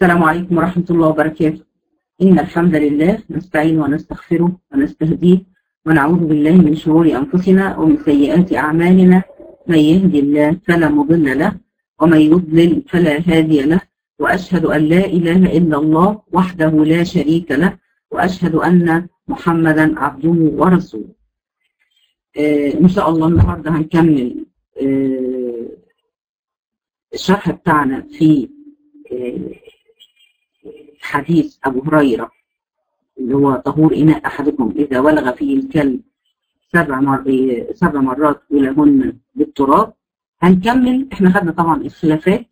السلام عليكم ورحمة الله وبركاته إن الحمد لله نستعين ونستغفره ونستهديه ونعوذ بالله من شرور أنفسنا ومن سيئات أعمالنا من يهدي الله فلا مضل له ومن يضلل فلا هادي له وأشهد أن لا إله إلا الله وحده لا شريك له وأشهد أن محمدا عبده ورسوله آه إن شاء الله النهاردة هنكمل آه الشرح بتاعنا في آه حديث أبو هريرة اللي هو طهور إناء أحدكم إذا ولغ فيه الكلب سبع, مر... سبع مرات ولهن بالتراب هنكمل احنا خدنا طبعا الخلافات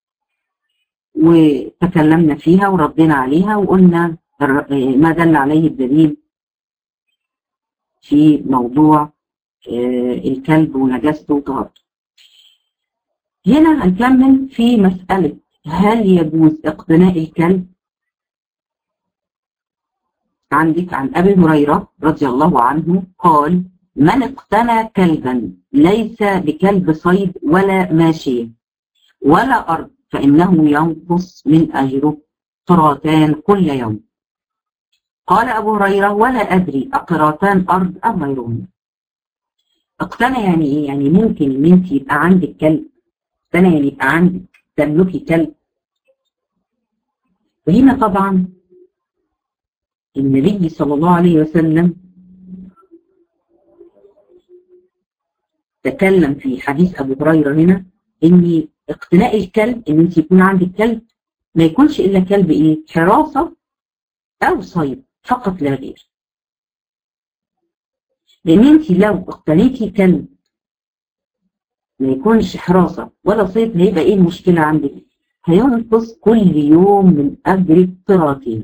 وتكلمنا فيها وردينا عليها وقلنا ما دل عليه الدليل في موضوع الكلب ونجاسته وطهارته هنا هنكمل في مسألة هل يجوز اقتناء الكلب عندك عن أبي هريرة رضي الله عنه قال من اقتنى كلبا ليس بكلب صيد ولا ماشية ولا أرض فإنه ينقص من أجره قراتان كل يوم قال أبو هريرة ولا أدري أقراتان أرض أم غيرهن اقتنى يعني إيه؟ يعني ممكن إن أنت يبقى عندك كلب اقتنى يعني يبقى عندك تملكي كلب وهنا طبعا النبي صلى الله عليه وسلم تكلم في حديث ابو هريره هنا ان اقتناء الكلب ان انت يكون عندك كلب ما يكونش الا كلب ايه حراسه او صيد فقط لا غير لان انت لو اقتنيتي كلب ما يكونش حراسه ولا صيد هيبقى ايه المشكله عندك هينقص كل يوم من اجر قراطين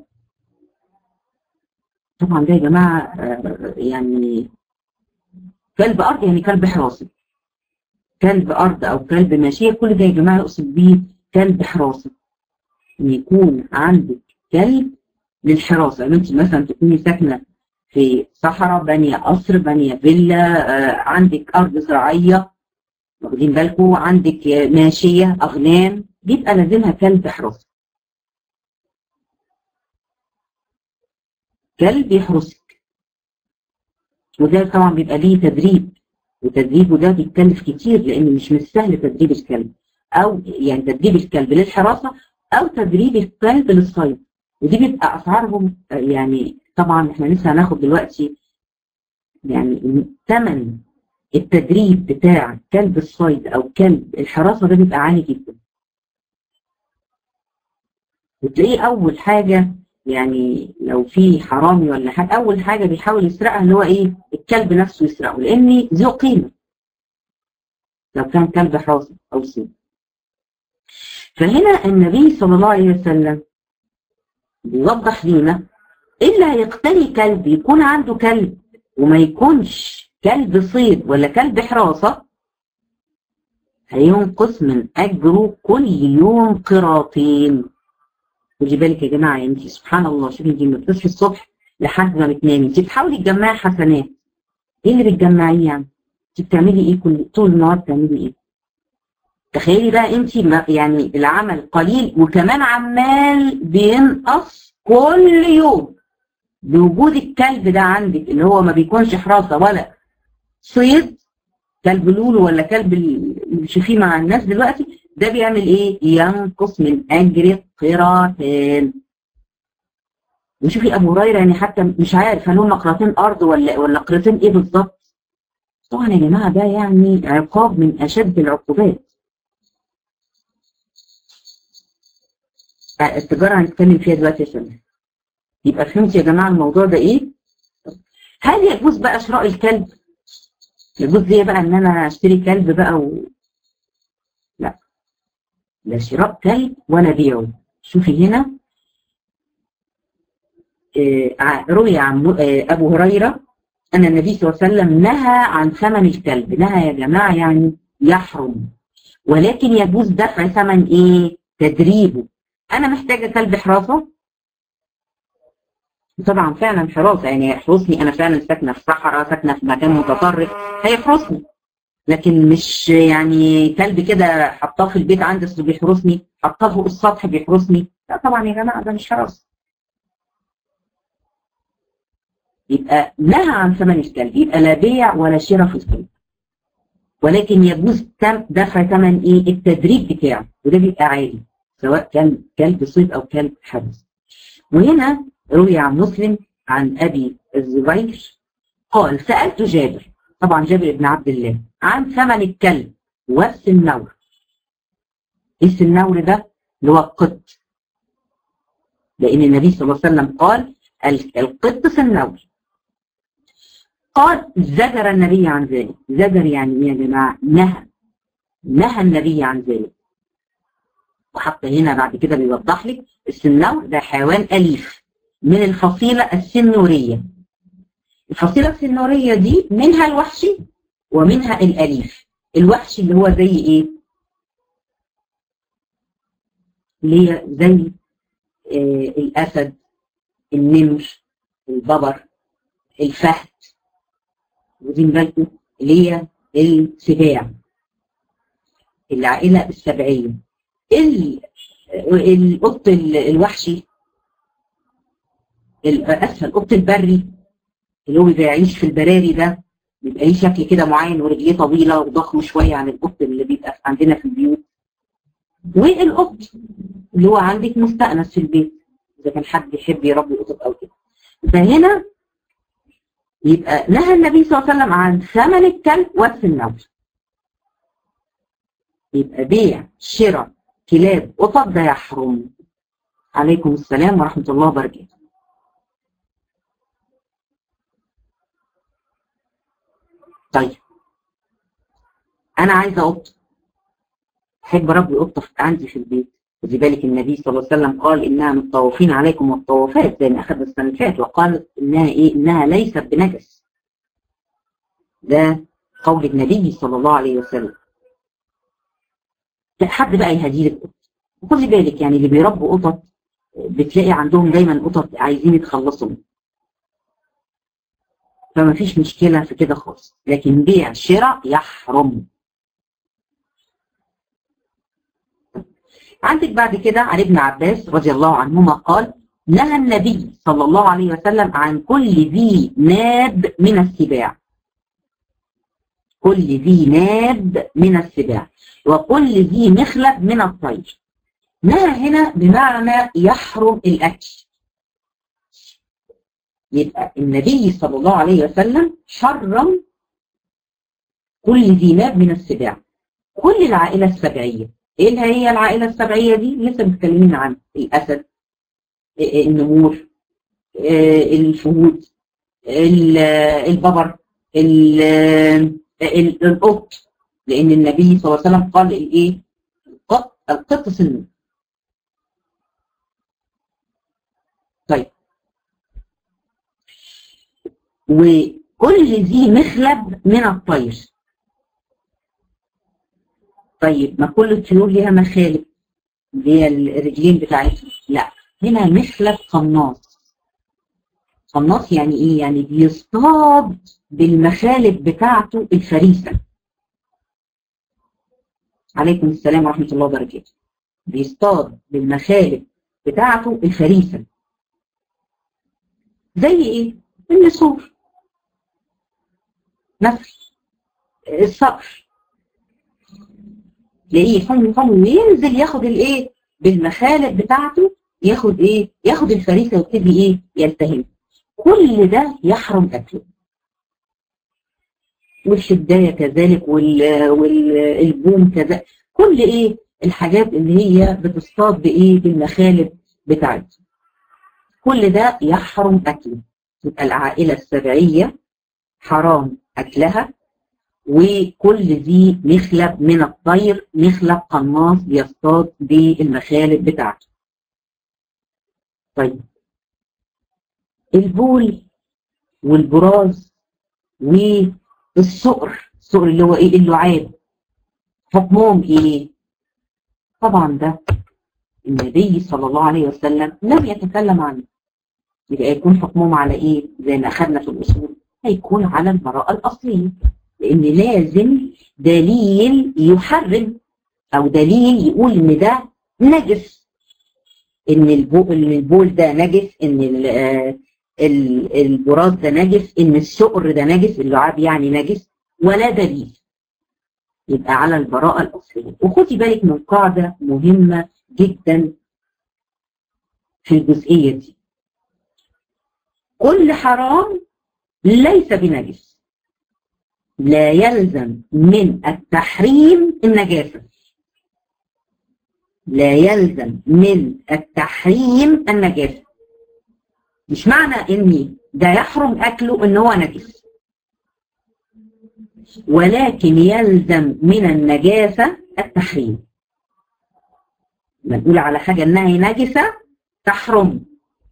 طبعا ده يا جماعه يعني كلب ارض يعني كلب حراسي كلب ارض او كلب ماشيه كل ده يا جماعه يقصد بيه كلب حراسي ان يكون عندك كلب للحراسه يعني انت مثلا تكوني ساكنه في صحراء بانيه قصر بانيه فيلا آه عندك ارض زراعيه واخدين بالكم عندك ماشيه اغنام بيبقى لازمها كلب حراسي كلب يحرسك وده طبعا بيبقى ليه تدريب وتدريبه ده بيتكلف كتير لان مش من السهل تدريب الكلب او يعني تدريب الكلب للحراسه او تدريب الكلب للصيد ودي بيبقى اسعارهم يعني طبعا احنا لسه هناخد دلوقتي يعني ثمن التدريب بتاع كلب الصيد او كلب الحراسه ده بيبقى عالي جدا وتلاقيه اول حاجه يعني لو في حرامي ولا حاجه اول حاجه بيحاول يسرقها اللي هو ايه الكلب نفسه يسرقه لان ذو قيمه لو كان كلب حراسي او صيد فهنا النبي صلى الله عليه وسلم بيوضح لينا الا يقتني كلب يكون عنده كلب وما يكونش كلب صيد ولا كلب حراسه هينقص من اجره كل يوم قراطين خدي بالك يا جماعه انت سبحان الله شوفي انت لما بتصحي الصبح لحد ما بتنامي انت بتحاولي تجمعي حسنات ايه اللي بتجمعيه يعني؟ انت بتعملي ايه كل طول النهار بتعملي ايه؟ تخيلي بقى انت يعني العمل قليل وكمان عمال بينقص كل يوم بوجود الكلب ده عندك اللي هو ما بيكونش حراسه ولا صيد كلب لولو ولا كلب اللي بتشوفيه مع الناس دلوقتي ده بيعمل ايه؟ ينقص من اجر قراطين. وشوفي ابو هريره يعني حتى مش عارف هل هم قراطين ارض ولا ولا قراطين ايه بالظبط؟ طبعا يا جماعه ده يعني عقاب من اشد العقوبات. التجاره هنتكلم فيها دلوقتي يا شباب. يبقى فهمت يا جماعه الموضوع ده ايه؟ هل يجوز بقى شراء الكلب؟ يجوز ليه بقى ان انا اشتري كلب بقى و... لا لا شراء كلب ولا بيعه شوفي هنا آه روي عن آه ابو هريره ان النبي صلى الله عليه وسلم نهى عن ثمن الكلب نهى يا جماعه يعني يحرم ولكن يجوز دفع ثمن ايه تدريبه انا محتاجه كلب حراسه طبعا فعلا حراسه يعني يحرسني انا فعلا ساكنه في صحراء ساكنه في مكان متطرف هيحرسني لكن مش يعني كلب كده حطاه في البيت عندي اصله بيحرسني حطاه فوق السطح بيحرسني لا طبعا يا جماعه ده مش حرس يبقى نهى عن ثمن الكلب يبقى لا بيع ولا شراء في الكلب ولكن يجوز دفع ثمن ايه التدريب بتاعه وده بيبقى عالي سواء كان كلب صيد او كلب حرس وهنا روي عن مسلم عن ابي الزبير قال سالت جابر طبعا جابر بن عبد الله عن ثمن الكلب والسنور ايه السنور ده اللي هو القط لان النبي صلى الله عليه وسلم قال القط سنور قال زجر النبي عن ذلك زجر يعني ايه يا جماعه نهى نهى النبي عن ذلك وحتى هنا بعد كده بيوضح لك السنور ده حيوان اليف من الفصيله السنوريه الفصيله السنوريه دي منها الوحشي ومنها الاليف الوحشي اللي هو زي ايه اللي هي زي آه الاسد النمر الببر الفهد واخدين بالكم اللي هي السباع العائله السبعيه القط الوحشي اسفل القط البري اللي هو بيعيش في البراري ده بيبقى ليه شكل كده معين ورجليه طويله وضخم شويه عن القط اللي بيبقى عندنا في البيوت والقط اللي هو عندك مستأنس في البيت اذا كان حد يحب يربي قطط او كده فهنا يبقى نهى النبي صلى الله عليه وسلم عن ثمن الكلب والسنور يبقى بيع شراء كلاب قطط ده يحرم عليكم السلام ورحمه الله وبركاته طيب انا عايزه قطه احب اربي قطه عندي في البيت خدي بالك النبي صلى الله عليه وسلم قال انها من الطوافين عليكم والطوافات زي ما اخذ السنه اللي فاتت وقال انها ايه انها ليست بنجس ده قول النبي صلى الله عليه وسلم حد بقى يهدي لك قطه وخدي بالك يعني اللي بيربوا قطط بتلاقي عندهم دايما قطط عايزين يتخلصوا فما فيش مشكله في كده خالص لكن بيع شراء يحرم عندك بعد كده عن ابن عباس رضي الله عنهما قال نهى النبي صلى الله عليه وسلم عن كل ذي ناب من السباع كل ذي ناب من السباع وكل ذي مخلب من الطير نهى هنا بمعنى يحرم الأكل يبقى النبي صلى الله عليه وسلم حرم كل ذي ناب من السباع كل العائلة السبعية ايه هي العائله السبعيه دي لسه متكلمين عن الاسد النمور الفهود الببر القط لان النبي صلى الله عليه وسلم قال الايه القط القط سن طيب وكل ذي مخلب من الطير طيب ما كل الطيور ليها مخالب اللي هي الرجلين بتاعتها لا هنا مخلب قناص قناص يعني ايه يعني بيصطاد بالمخالب بتاعته الفريسه عليكم السلام ورحمه الله وبركاته بيصطاد بالمخالب بتاعته الفريسه زي ايه النسور نسر الصقر تلاقيه حمي حمي وينزل ياخد الايه بالمخالب بتاعته ياخد ايه ياخد الفريسه ويبتدي ايه يلتهم كل ده يحرم اكله والشدايه كذلك وال والبوم كذلك كل ايه الحاجات اللي هي بتصطاد بايه بالمخالب بتاعته كل ده يحرم اكله يبقى العائله السبعيه حرام اكلها وكل ذي مخلب من الطير مخلب قناص بيصطاد بالمخالب بتاعته طيب البول والبراز والصقر الصقر اللي هو ايه اللعاب حكمهم ايه طبعا ده النبي صلى الله عليه وسلم لم يتكلم عنه يبقى يكون حكمهم على ايه زي ما اخذنا في الاصول هيكون على البراءه الاصليه لان لازم دليل يحرم او دليل يقول ان ده نجس ان البول ان البول ده نجس ان ال- آه، ال- البراز ده نجس ان السؤر ده نجس اللعاب يعني نجس ولا دليل يبقى على البراءة الأصلية وخدي بالك من قاعدة مهمة جدا في الجزئية دي كل حرام ليس بنجس لا يلزم من التحريم النجاسة لا يلزم من التحريم النجاسة مش معنى ان ده يحرم اكله ان هو نجس ولكن يلزم من النجاسة التحريم بنقول على حاجة انها نجسة تحرم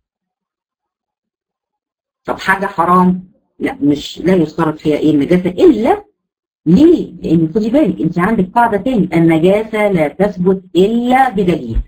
طب حاجة حرام لا مش لا يشترط فيها ايه النجاسة الا ليه؟ لان خدي بالك انت عندك قاعدة تاني النجاسة لا تثبت الا بدليل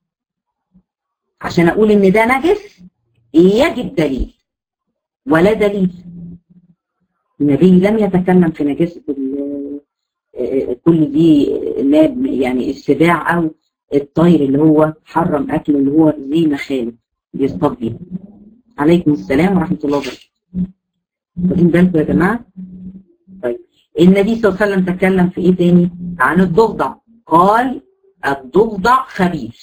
عشان اقول ان ده نجس يجب دليل ولا دليل النبي لم يتكلم في نجاسة ال- آه، كل دي لا يعني السباع او الطير اللي هو حرم اكله اللي هو زي مخالب بيصطاد بيها عليكم السلام ورحمة الله وبركاته واخدين بالكم يا جماعة طيب النبي صلى الله عليه وسلم تكلم في ايه تاني عن الضفدع قال الضفدع خبيث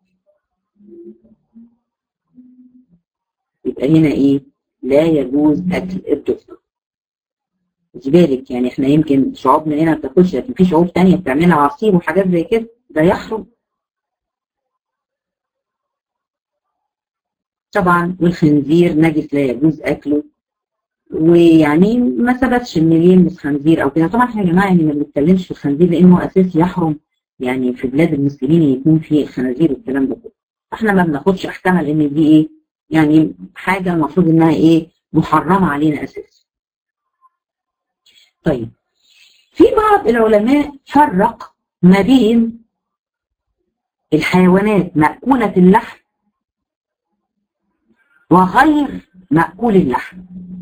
يبقى هنا ايه لا يجوز اكل الضفدع خدي بالك يعني احنا يمكن شعوبنا هنا ما بتاكلش لكن في شعوب تانية بتعملها عصير وحاجات زي كده ده يحرم طبعا والخنزير نجس لا يجوز اكله ويعني ما ثبتش ان يلمس خنزير او كده طبعا احنا يا جماعه يعني ما بنتكلمش في الخنزير لانه اساسي يحرم يعني في بلاد المسلمين يكون في خنازير والكلام ده كله احنا ما بناخدش احكامها لان دي ايه يعني حاجه المفروض انها ايه محرمه علينا اساسا طيب في بعض العلماء فرق ما بين الحيوانات مأكولة اللحم وغير مأكول اللحم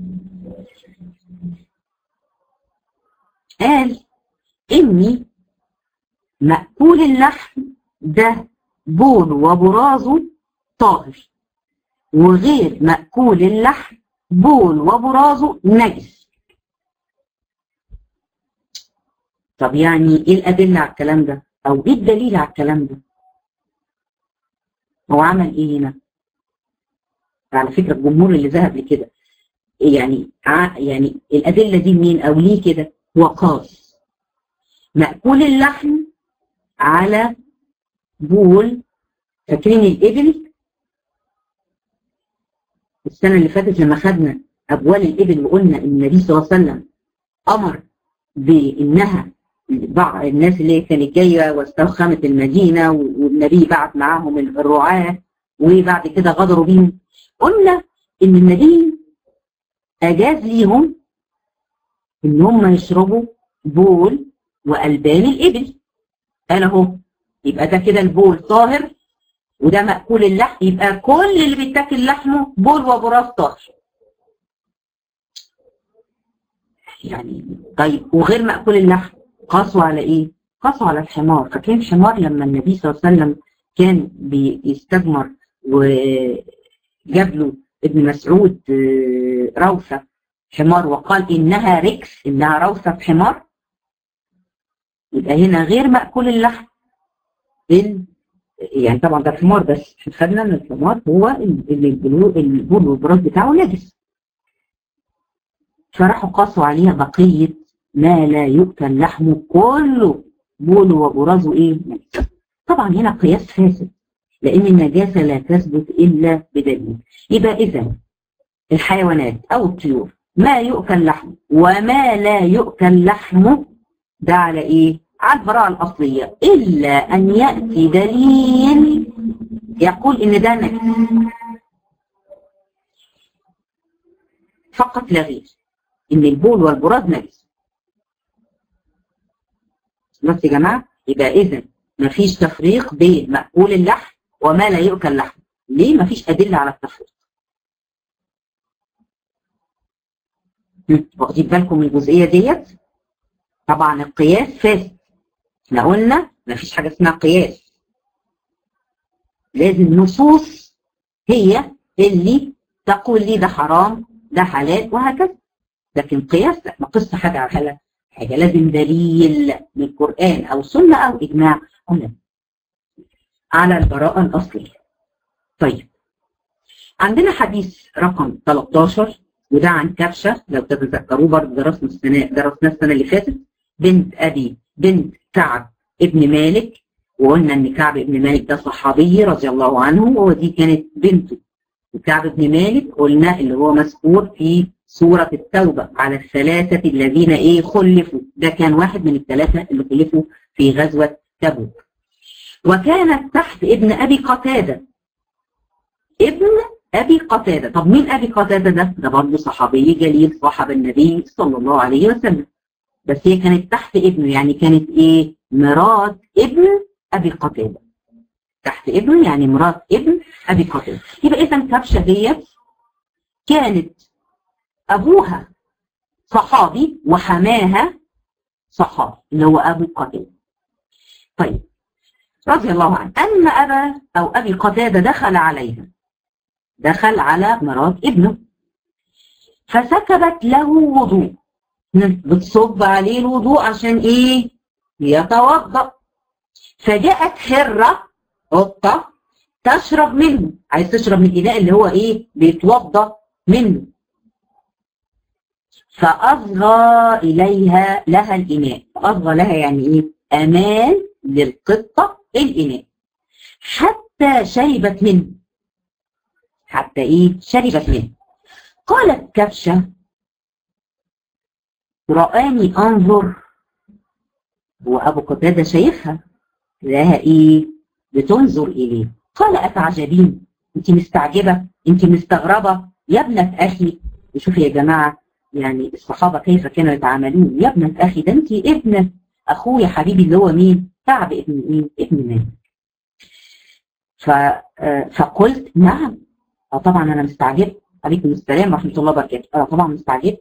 قال إني مأكول اللحم ده بول وبرازه طاهر وغير مأكول اللحم بول وبرازه نجس طب يعني ايه الأدلة على الكلام ده؟ أو ايه الدليل على الكلام ده؟ هو عمل ايه هنا؟ على فكرة الجمهور اللي ذهب لكده يعني ع- يعني الأدلة دي منين أو ليه كده؟ هو قاس مأكول اللحم على بول فاكرين الإبل السنة اللي فاتت لما خدنا أبوال الإبل وقلنا إن النبي صلى الله عليه وسلم أمر بإنها بعض الناس اللي كانت جاية واستوخمت المدينة والنبي بعت معاهم الرعاة وبعد كده غدروا بيهم قلنا إن النبي أجاز ليهم إن هم يشربوا بول وألبان الإبل قال أهو يبقى ده كده البول طاهر وده مأكول اللحم يبقى كل اللي بيتاكل لحمه بول وبراز طاهر يعني طيب وغير مأكول اللحم قاسوا على ايه؟ قاسوا على الحمار فاكرين الحمار لما النبي صلى الله عليه وسلم كان بيستجمر وجاب له ابن مسعود آه، روثة حمار وقال إنها ركس إنها روثة حمار يبقى هنا غير مأكول اللحم ال- يعني طبعا ده الحمار بس احنا خدنا ان الحمار هو اللي البلو- البول والبراز بتاعه نجس فراحوا قاسوا عليها بقية ما لا يؤكل لحمه كله بوله وبرازه ايه نجس. طبعا هنا قياس فاسد لان النجاسة لا تثبت الا بدليل يبقى اذا الحيوانات او الطيور ما يؤكل لحمه وما لا يؤكل لحمه ده على ايه على البراءة الأصلية إلا أن يأتي دليل يقول إن ده نجس فقط لا غير إن البول والبراز نجس بس يا جماعة يبقى إذا مفيش تفريق بين مأكول اللحم وما لا يؤكل لحم ليه مفيش أدلة على التفريق هم، واخدين بالكم من الجزئية ديت طبعا القياس فاسد احنا قلنا مفيش حاجة اسمها قياس لازم نصوص هي اللي تقول لي ده حرام ده حلال وهكذا لكن قياس لا ما قص حاجه على حاجه حاجه لازم دليل من القران او سنه او اجماع او لا على البراءه الاصليه طيب عندنا حديث رقم 13 وده عن كبشه لو تتذكروه برضه درسنا السنه درسناه السنه اللي فاتت بنت ابي بنت كعب ابن مالك وقلنا ان كعب ابن مالك ده صحابي رضي الله عنه ودي كانت بنته وكعب بن مالك قلنا اللي هو مذكور في سورة التوبة على الثلاثة الذين ايه خلفوا ده كان واحد من الثلاثة اللي خلفوا في غزوة تبوك وكانت تحت ابن ابي قتادة ابن ابي قتادة طب مين ابي قتادة ده ده برضه صحابي جليل صاحب النبي صلى الله عليه وسلم بس هي كانت تحت ابنه يعني كانت ايه مرات ابن ابي قتاده تحت ابنه يعني مرات ابن ابي قتاده يبقى اذا كبشه ديت كانت ابوها صحابي وحماها صحابي اللي هو ابو قتاده طيب رضي الله عنه ان ابا او ابي قتاده دخل عليها دخل على مرات ابنه فسكبت له وضوء بتصب عليه الوضوء عشان ايه يتوضا فجاءت حره قطه تشرب منه عايز تشرب من الاناء اللي هو ايه بيتوضا منه فاصغى اليها لها الاناء اصغى لها يعني ايه امان للقطه الاناء حتى شربت منه حتى ايه شربت منه قالت كبشه رآني أنظر وأبو قتادة شايفها لها إيه بتنظر إليه قال أتعجبين أنت مستعجبة أنت مستغربة يا ابنة أخي وشوفي يا جماعة يعني الصحابة كيف كانوا يتعاملون يا ابنة أخي ده أنت ابنة أخويا حبيبي اللي هو مين كعب ابن مين ابن مالك ف... فقلت نعم اه طبعا انا مستعجب عليكم السلام ورحمه الله وبركاته اه طبعا مستعجب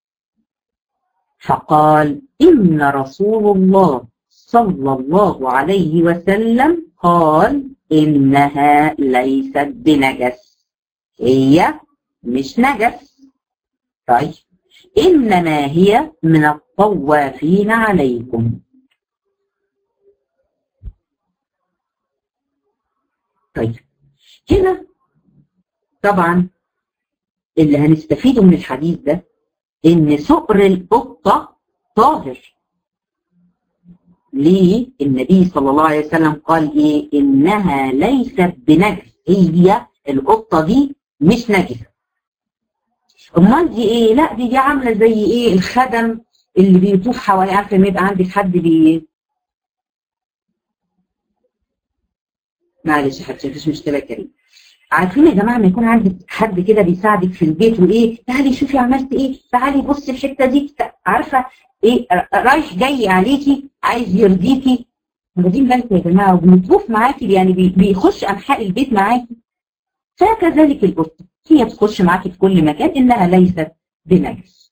فقال إن رسول الله صلى الله عليه وسلم قال إنها ليست بنجس هي مش نجس طيب إنما هي من الطوافين عليكم طيب هنا طبعا اللي هنستفيده من الحديث ده ان سؤر القطة طاهر ليه النبي صلى الله عليه وسلم قال ايه انها ليست بنجس هي القطة دي مش نجسة امال دي ايه لا دي دي عاملة زي ايه الخدم اللي بيطوف حوالي عارفة لما يبقى عندك حد بي معلش يا حبيبتي مفيش مشكلة كريم عارفين يا جماعه لما يكون عندك حد كده بيساعدك في البيت وايه تعالي شوفي عملت ايه تعالي بصي الحته دي عارفه ايه رايح جاي عليكي عايز يرضيكي واخدين بالكم يا جماعه وبنطوف معاكي يعني بيخش انحاء البيت معاكي فكذلك القطه هي بتخش معاكي في كل مكان انها ليست بنجس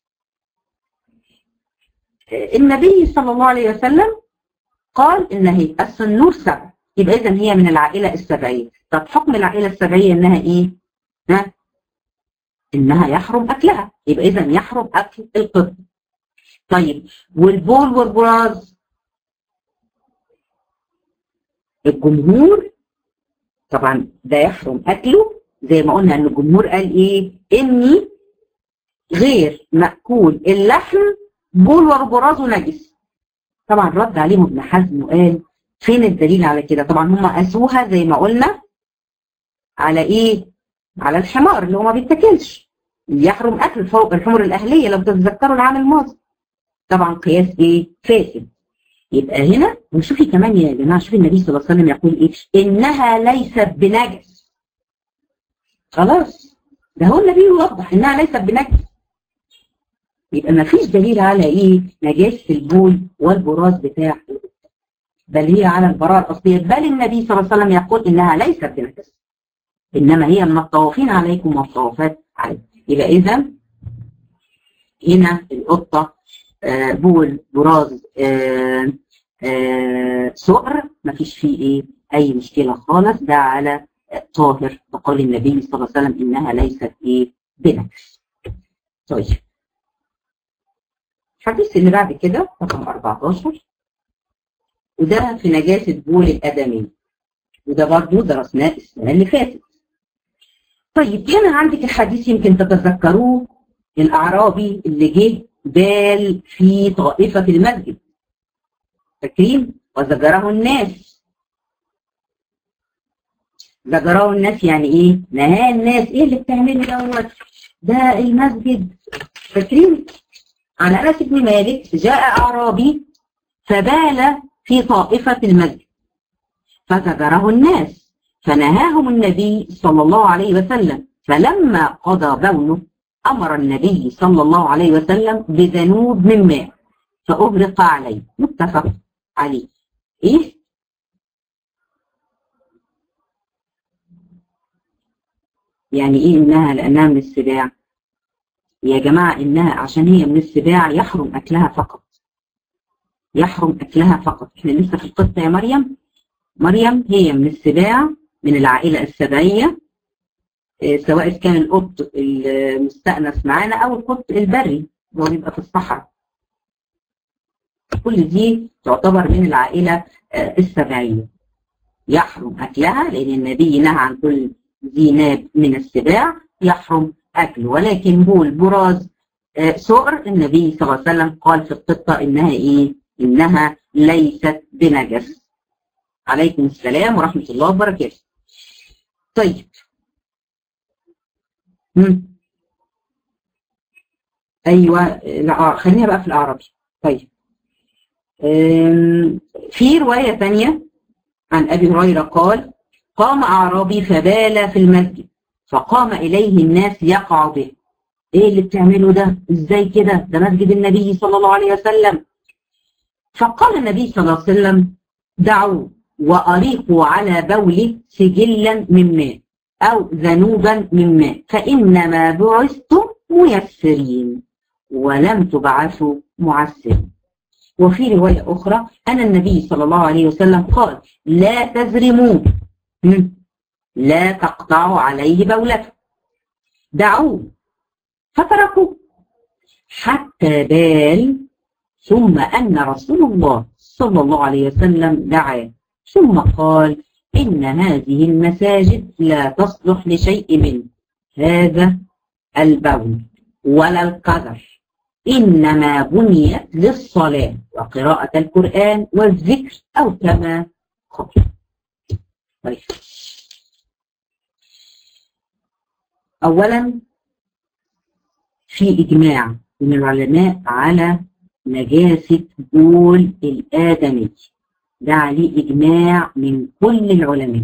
النبي صلى الله عليه وسلم قال ان هي السنور سبع يبقى اذا هي من العائله السبعيه طب حكم العائلة السبعية إنها إيه؟ ها؟ إنها يحرم أكلها يبقى إذا يحرم أكل القط طيب والبول والبراز الجمهور طبعا ده يحرم أكله زي ما قلنا إن الجمهور قال إيه؟ إني غير مأكول اللحم بول والبراز نجس طبعا رد عليهم ابن حزم وقال فين الدليل على كده؟ طبعا هم قاسوها زي ما قلنا على ايه؟ على الحمار اللي هو ما بيتاكلش يحرم اكل الحمر الاهليه لو تتذكروا العام الماضي طبعا قياس ايه؟ فاسد يبقى هنا وشوفي كمان يا جماعه شوفي النبي صلى الله عليه وسلم يقول ايه؟ انها ليست بنجس خلاص ده هو النبي يوضح انها ليست بنجس يبقى ما فيش دليل على ايه؟ نجاسه البول والبراز بتاع بل هي على البراءه الاصليه بل النبي صلى الله عليه وسلم يقول انها ليست بنجس انما هي من الطوافين عليكم والطوافات عليكم يبقى اذا هنا القطه بول براز سؤر ما فيش فيه ايه اي مشكله خالص ده على طاهر بقول النبي صلى الله عليه وسلم انها ليست ايه بنجس طيب الحديث اللي بعد كده رقم 14 وده في نجاسة بول الآدمي وده برضو درسناه السنة اللي فاتت طيب هنا عندك الحديث يمكن تتذكروه الأعرابي اللي جه بال في طائفة في المسجد فاكرين وزجره الناس زجره الناس يعني ايه نهى الناس ايه اللي بتعمله دوت ده المسجد فاكرين عن انس بن مالك جاء اعرابي فبال في طائفه المسجد فزجره الناس فنهاهم النبي صلى الله عليه وسلم فلما قضى بوله امر النبي صلى الله عليه وسلم بذنوب من ماء فاغرق عليه متفق عليه ايه يعني ايه انها لانها من السباع يا جماعه انها عشان هي من السباع يحرم اكلها فقط يحرم اكلها فقط احنا لسه في القصه يا مريم مريم هي من السباع من العائله السبعيه إيه سواء كان القط المستأنس معانا او القط البري هو بيبقى في الصحراء كل دي تعتبر من العائله السبعيه يحرم اكلها لان النبي نهى عن كل ذي ناب من السباع يحرم اكله ولكن بول براز سؤر النبي صلى الله عليه وسلم قال في القطه انها ايه؟ انها ليست بنجس. عليكم السلام ورحمه الله وبركاته. طيب. مم. ايوه لا خلينا بقى في العربي. طيب. في روايه ثانيه عن ابي هريره قال قام أعرابي فبال في المسجد فقام إليه الناس يقع به إيه اللي بتعمله ده إزاي كده ده مسجد النبي صلى الله عليه وسلم فقال النبي صلى الله عليه وسلم دعوا وأريقوا على بوله سجلا من ماء أو ذنوبا من ماء فإنما بعثتم ميسرين ولم تبعثوا معسرين وفي رواية أخرى أن النبي صلى الله عليه وسلم قال لا تزرموا لا تقطعوا عليه بولته دعوه فتركوه حتى بال ثم أن رسول الله صلى الله عليه وسلم دعا ثم قال إن هذه المساجد لا تصلح لشيء من هذا البول ولا القدر إنما بنيت للصلاة وقراءة القرآن والذكر أو كما قال طيب أولا في إجماع من العلماء على نجاسة بول الآدمي ده عليه إجماع من كل العلماء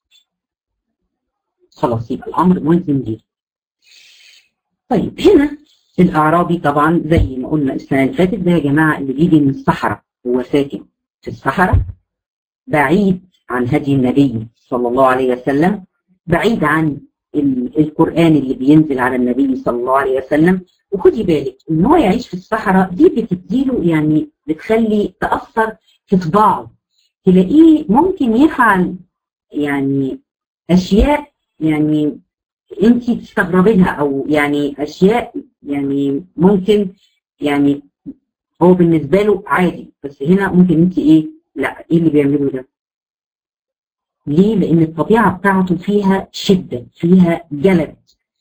خلاص يبقى الأمر ملزم ليه طيب هنا الأعرابي طبعا زي ما قلنا السنة اللي فاتت ده يا جماعة اللي بيجي من الصحراء هو ساكن في الصحراء بعيد عن هدي النبي صلى الله عليه وسلم بعيد عن القرآن اللي بينزل على النبي صلى الله عليه وسلم وخدي بالك ان هو يعيش في الصحراء دي بتديله يعني بتخلي تأثر في طباعه تلاقيه ممكن يفعل يعني اشياء يعني انت تستغربيها او يعني اشياء يعني ممكن يعني هو بالنسبه له عادي بس هنا ممكن انت ايه لا ايه اللي بيعمله ده ليه؟ لأن الطبيعة بتاعته فيها شدة، فيها جلد.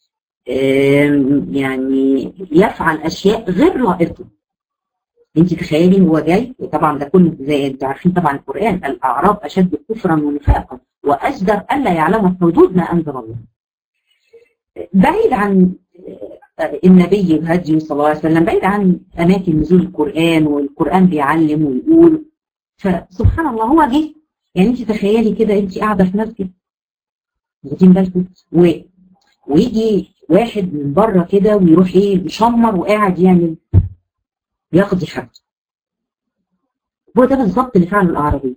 يعني يفعل أشياء غير لائقة. أنت تخيلي هو جاي وطبعا ده كل زي أنتوا عارفين طبعا القرآن الأعراب أشد كفرا ونفاقا وأجدر ألا يعلموا حدود ما أنزل الله. بعيد عن النبي الهدي صلى الله عليه وسلم، بعيد عن أماكن نزول القرآن والقرآن بيعلم ويقول فسبحان الله هو جه يعني انت تخيلي كده انت قاعده في مسجد واخدين بالكم و... ويجي واحد من بره كده ويروح ايه مشمر وقاعد يعمل يقضي حاجته هو ده بالظبط اللي فعله الاعرابي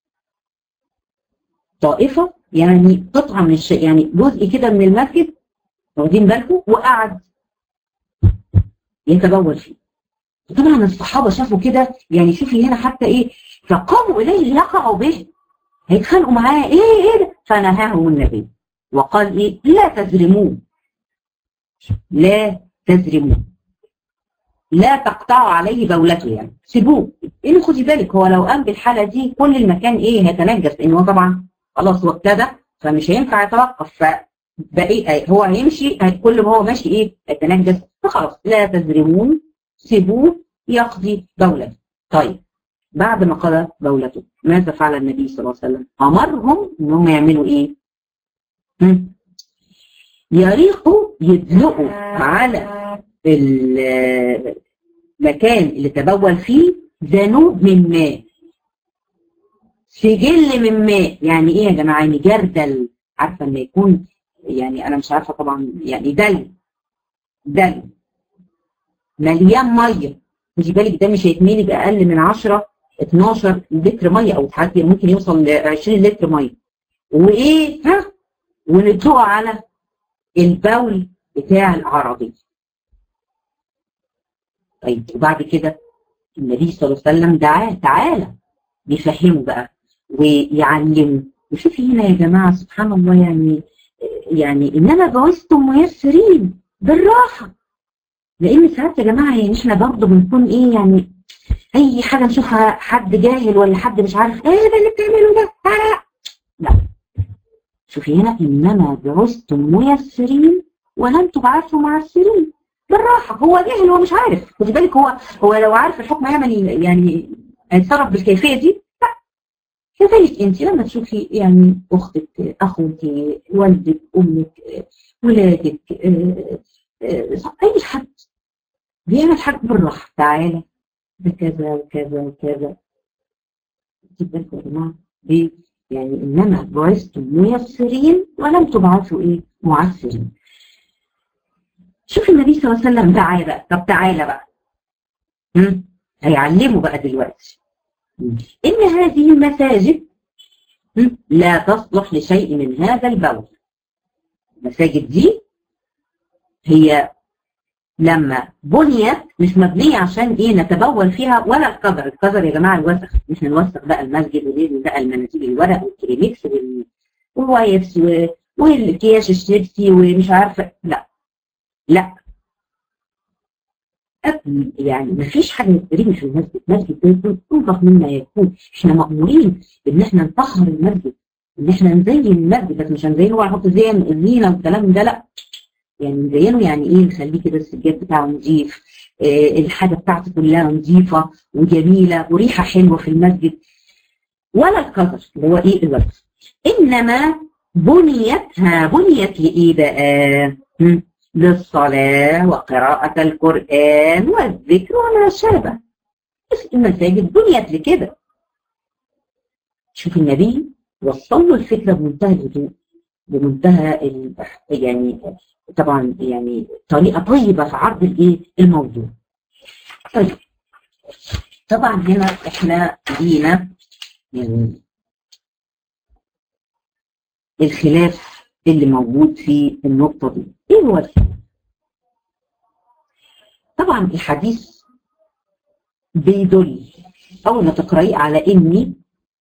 طائفه يعني قطعه من الشيء يعني جزء كده من المسجد واخدين بالكم وقعد يتبول فيه طبعا الصحابه شافوا كده يعني شوفي هنا حتى ايه فقاموا اليه يقعوا به هيتخانقوا معاه ايه ايه ده فنهاهم النبي وقال ايه لا تزرموه لا تزرموه لا تقطعوا عليه بولته يعني سيبوه إيه خدي بالك هو لو قام بالحاله دي كل المكان ايه هيتنجس لان هو طبعا خلاص هو ابتدى فمش هينفع يتوقف فبقي هو هيمشي كل ما هو ماشي ايه هيتنجس فخلاص لا تزرموه سيبوه يقضي بولته طيب بعد ما قضى بولته ماذا فعل النبي صلى الله عليه وسلم امرهم انهم يعملوا ايه يريقوا يدلقوا على المكان اللي تبول فيه ذنوب من ماء سجل من ماء يعني ايه يا جماعه يعني جردل عارفه ان يكون يعني انا مش عارفه طبعا يعني دل دل مليان ميه خدي بالك ده مش هيتملي باقل من 10 12 لتر ميه او حتى ممكن يوصل ل 20 لتر ميه وايه ها وندلقه على البول بتاع العربي طيب وبعد كده النبي صلى الله عليه وسلم دعاه تعالى بيفهمه بقى ويعلمه وشوفي هنا يا جماعه سبحان الله يعني يعني انما بعثتم ميسرين بالراحه لان ساعات يا جماعه يعني احنا برضه بنكون ايه يعني اي حاجه نشوفها حد جاهل ولا حد مش عارف ايه ده اللي بتعمله ده آه. لا شوفي هنا انما بعثتم ميسرين ولم تبعثوا معسرين بالراحه هو جاهل هو مش عارف خدي بالك هو هو لو عارف الحكم هيعمل يعني هيتصرف بالكيفيه دي لا كذلك انت لما تشوفي يعني اختك اخوك والدك امك ولادك اي حد بيعمل حاجه بالراحه تعالى ده كذا وكذا وكذا خدي بالكم يا جماعه ليه؟ يعني انما بعثتم ميسرين ولم تبعثوا ايه؟ معسرين شوف النبي صلى الله عليه وسلم تعالى بقى طب تعالى بقى هم؟ هيعلمه بقى دلوقتي ان هذه المساجد لا تصلح لشيء من هذا البول المساجد دي هي لما بنيت مش مبنية عشان ايه نتبول فيها ولا القذر القذر يا جماعة الوسخ مش هنوسخ بقى المسجد وليه بقى المناديل الورق والكريميكس والوايبس والكياش الشيبسي ومش عارفة لا لا يعني ما فيش حاجه تترمي في المسجد، المسجد ده يكون انظف مما يكون، احنا مامورين ان احنا نطهر المسجد، ان احنا نزين المسجد بس مش هنزينه ولا نحط زين الزينه والكلام ده لا. يعني نزينه يعني ايه نخليه كده السجاد بتاعه نظيف، اه الحاجه بتاعته كلها نظيفه وجميله وريحه حلوه في المسجد. ولا القدر اللي هو ايه الوقت. انما بنيت ها بنيت لايه بقى؟ للصلاة وقراءة القرآن والذكر وما شابه المساجد بنيت لكده شوف النبي وصل له الفكرة بمنتهى الهدوء بمنتهى ال... يعني طبعا يعني طريقة طيبة في عرض الايه الموضوع طيب طبعا هنا احنا لينا يعني الخلاف اللي موجود في النقطة دي ايه هو الخلاف طبعا الحديث بيدل اول ما تقرأيه على اني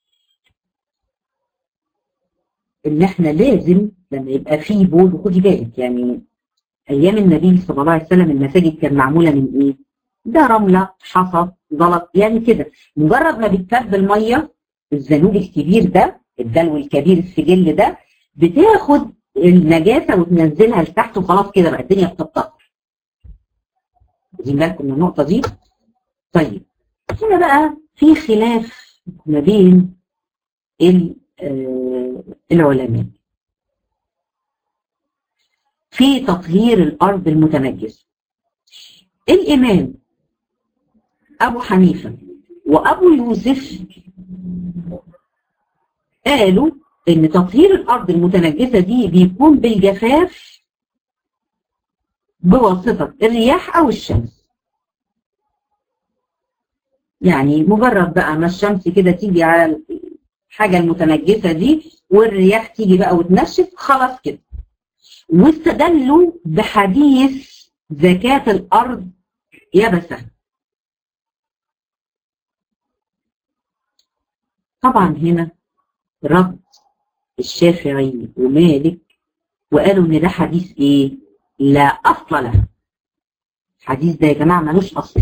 ان احنا لازم لما يبقى فيه بول وخدي بالك يعني ايام النبي صلى الله عليه وسلم المساجد كان معموله من ايه؟ ده رمله حصى زلط يعني كده مجرد ما بتكب الميه الذنوب الكبير ده الدلو الكبير السجل ده بتاخد النجاسه وتنزلها لتحت وخلاص كده بقى الدنيا بتطهر. واخدين بالكم من النقطه دي؟ طيب هنا بقى في خلاف ما بين العلماء في تطهير الارض المتنجسه. الامام ابو حنيفه وابو يوسف قالوا ان تطهير الارض المتنجسه دي بيكون بالجفاف بواسطه الرياح او الشمس يعني مجرد بقى ما الشمس كده تيجي على الحاجه المتنجسه دي والرياح تيجي بقى وتنشف خلاص كده واستدلوا بحديث زكاه الارض يبسه طبعا هنا رد الشافعي ومالك وقالوا ان ده حديث ايه لا اصل له الحديث ده يا جماعه ملوش اصل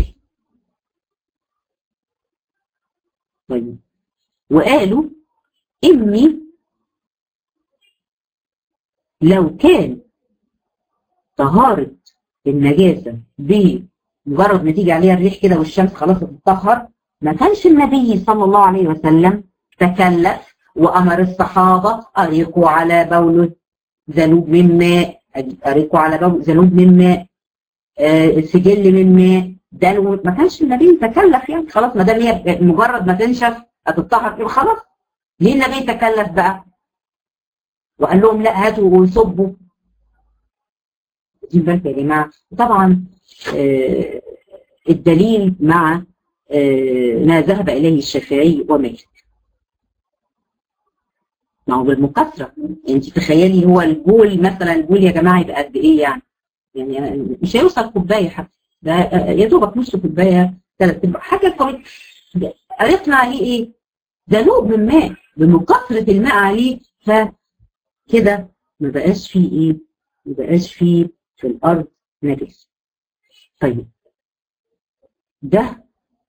طيب وقالوا اني لو كان طهارة النجاسة بمجرد ما تيجي عليها الريح كده والشمس خلاص بتطهر ما كانش النبي صلى الله عليه وسلم تكلف وأمر الصحابة أريقوا على بول ذنوب من ماء أريقوا على بول ذنوب من ماء آه سجل من ماء ده ما كانش النبي تكلف يعني خلاص ما دام هي مجرد ما تنشف هتتطهر يبقى خلاص ليه النبي تكلف بقى؟ وقال لهم لا هاتوا وصبوا دي بالك يا جماعه طبعا آه الدليل مع آه ما ذهب اليه الشافعي ومالك ما هو بالمكثره انت تخيلي هو البول مثلا البول يا جماعه يبقى قد ايه يعني يعني مش هيوصل كوبايه حتى ده يا دوبك نص كوبايه ثلاث ارباع حاجه طويله عرفنا عليه ايه؟ ذنوب من ماء بمكثره الماء عليه فكده ما بقاش فيه ايه؟ ما بقاش فيه في الارض نجس. طيب ده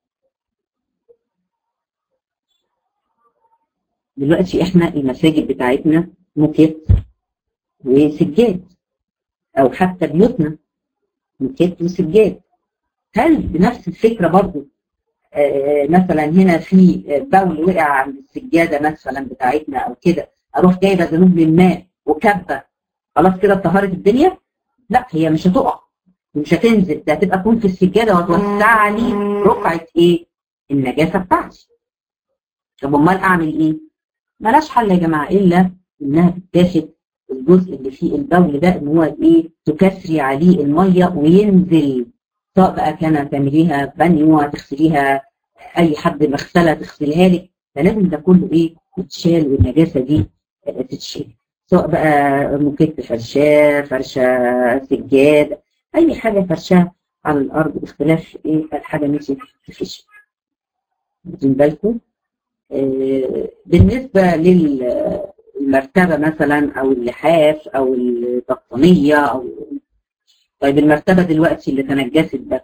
دلوقتي احنا المساجد بتاعتنا موكيت وسجاد او حتى بيوتنا موكيت وسجاد هل بنفس الفكره برضو آه مثلا هنا في بول وقع عند السجاده مثلا بتاعتنا او كده اروح جايبه ذنوب من ماء وكبه خلاص كده اتطهرت الدنيا؟ لا هي مش هتقع مش هتنزل ده هتبقى تكون في السجاده وتوسع لي رقعه ايه؟ النجاسه بتاعتي. طب امال اعمل ايه؟ ملاش حل يا جماعه الا انها تتاخد الجزء اللي فيه البول ده ان هو ايه؟ تكسري عليه الميه وينزل سواء بقى كان تعمليها بانيو تغسليها اي حد مغسله تغسلها لك فلازم ده كله ايه؟ يتشال والنجاسه دي تتشال. سواء بقى مكت فرشاه فرشه سجاد اي حاجه فرشاه على الارض باختلاف ايه الحاجه ماشي تفش واخدين بالكم آه بالنسبه للمرتبه مثلا او اللحاف او البطانيه او طيب المرتبه دلوقتي اللي تنجست ده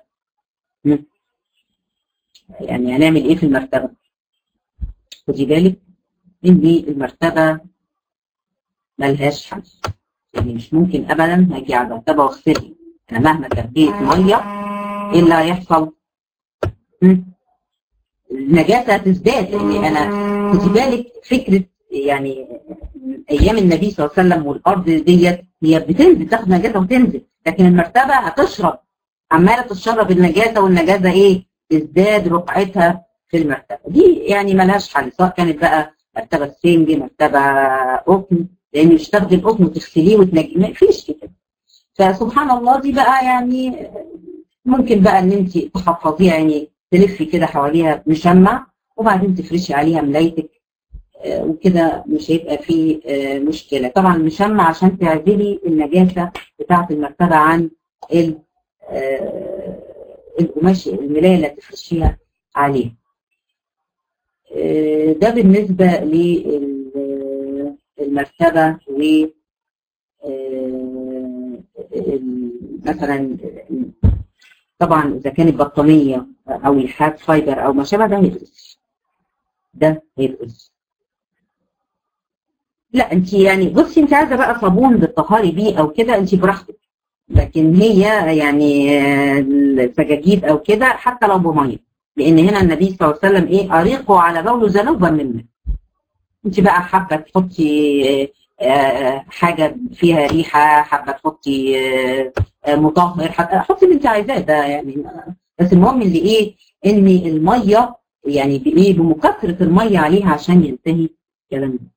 يعني هنعمل ايه في المرتبه خدي بالك ان المرتبه ملهاش حل يعني مش ممكن ابدا هاجي على المرتبه واغسلها انا مهما كبيت ميه ايه اللي هيحصل؟ النجاسه هتزداد يعني انا خدي بالك فكره يعني ايام النبي صلى الله عليه وسلم والارض ديت هي بتنزل تاخد نجاسه وتنزل لكن المرتبه هتشرب عماله تشرب النجاسه والنجاسه ايه؟ تزداد رقعتها في المرتبه دي يعني ملهاش حل سواء كانت بقى مرتبه سنج مرتبه قطن لان مش تاخدي القطن وتغسليه وتنجي ما فيش كده فسبحان الله دي بقى يعني ممكن بقى ان انت تحفظيها يعني تلفي كده حواليها مشمع وبعدين تفرشي عليها ملايتك آه وكده مش هيبقى فيه آه مشكله طبعا مشمع عشان تعزلي النجاسه بتاعه المرتبه عن آه القماش الملايه اللي هتفرشيها عليها ده بالنسبه للمرتبه و مثلا طبعا اذا كانت بطانيه او لحاف فايبر او ما شابه ده هيتقص ده هيتقص لا انت يعني بصي انت عايزه بقى صابون بتطهري بيه او كده انت براحتك لكن هي يعني السجاجيد او كده حتى لو بميه لان هنا النبي صلى الله عليه وسلم ايه اريقوا على بوله ذنوبا منا انت بقى حابه تحطي حاجه فيها ريحه حابه تحطي مطهر حطي اللي انت عايزاه ده يعني بس المهم اللي ايه ان الميه يعني بايه بمكثره الميه عليها عشان ينتهي الكلام ده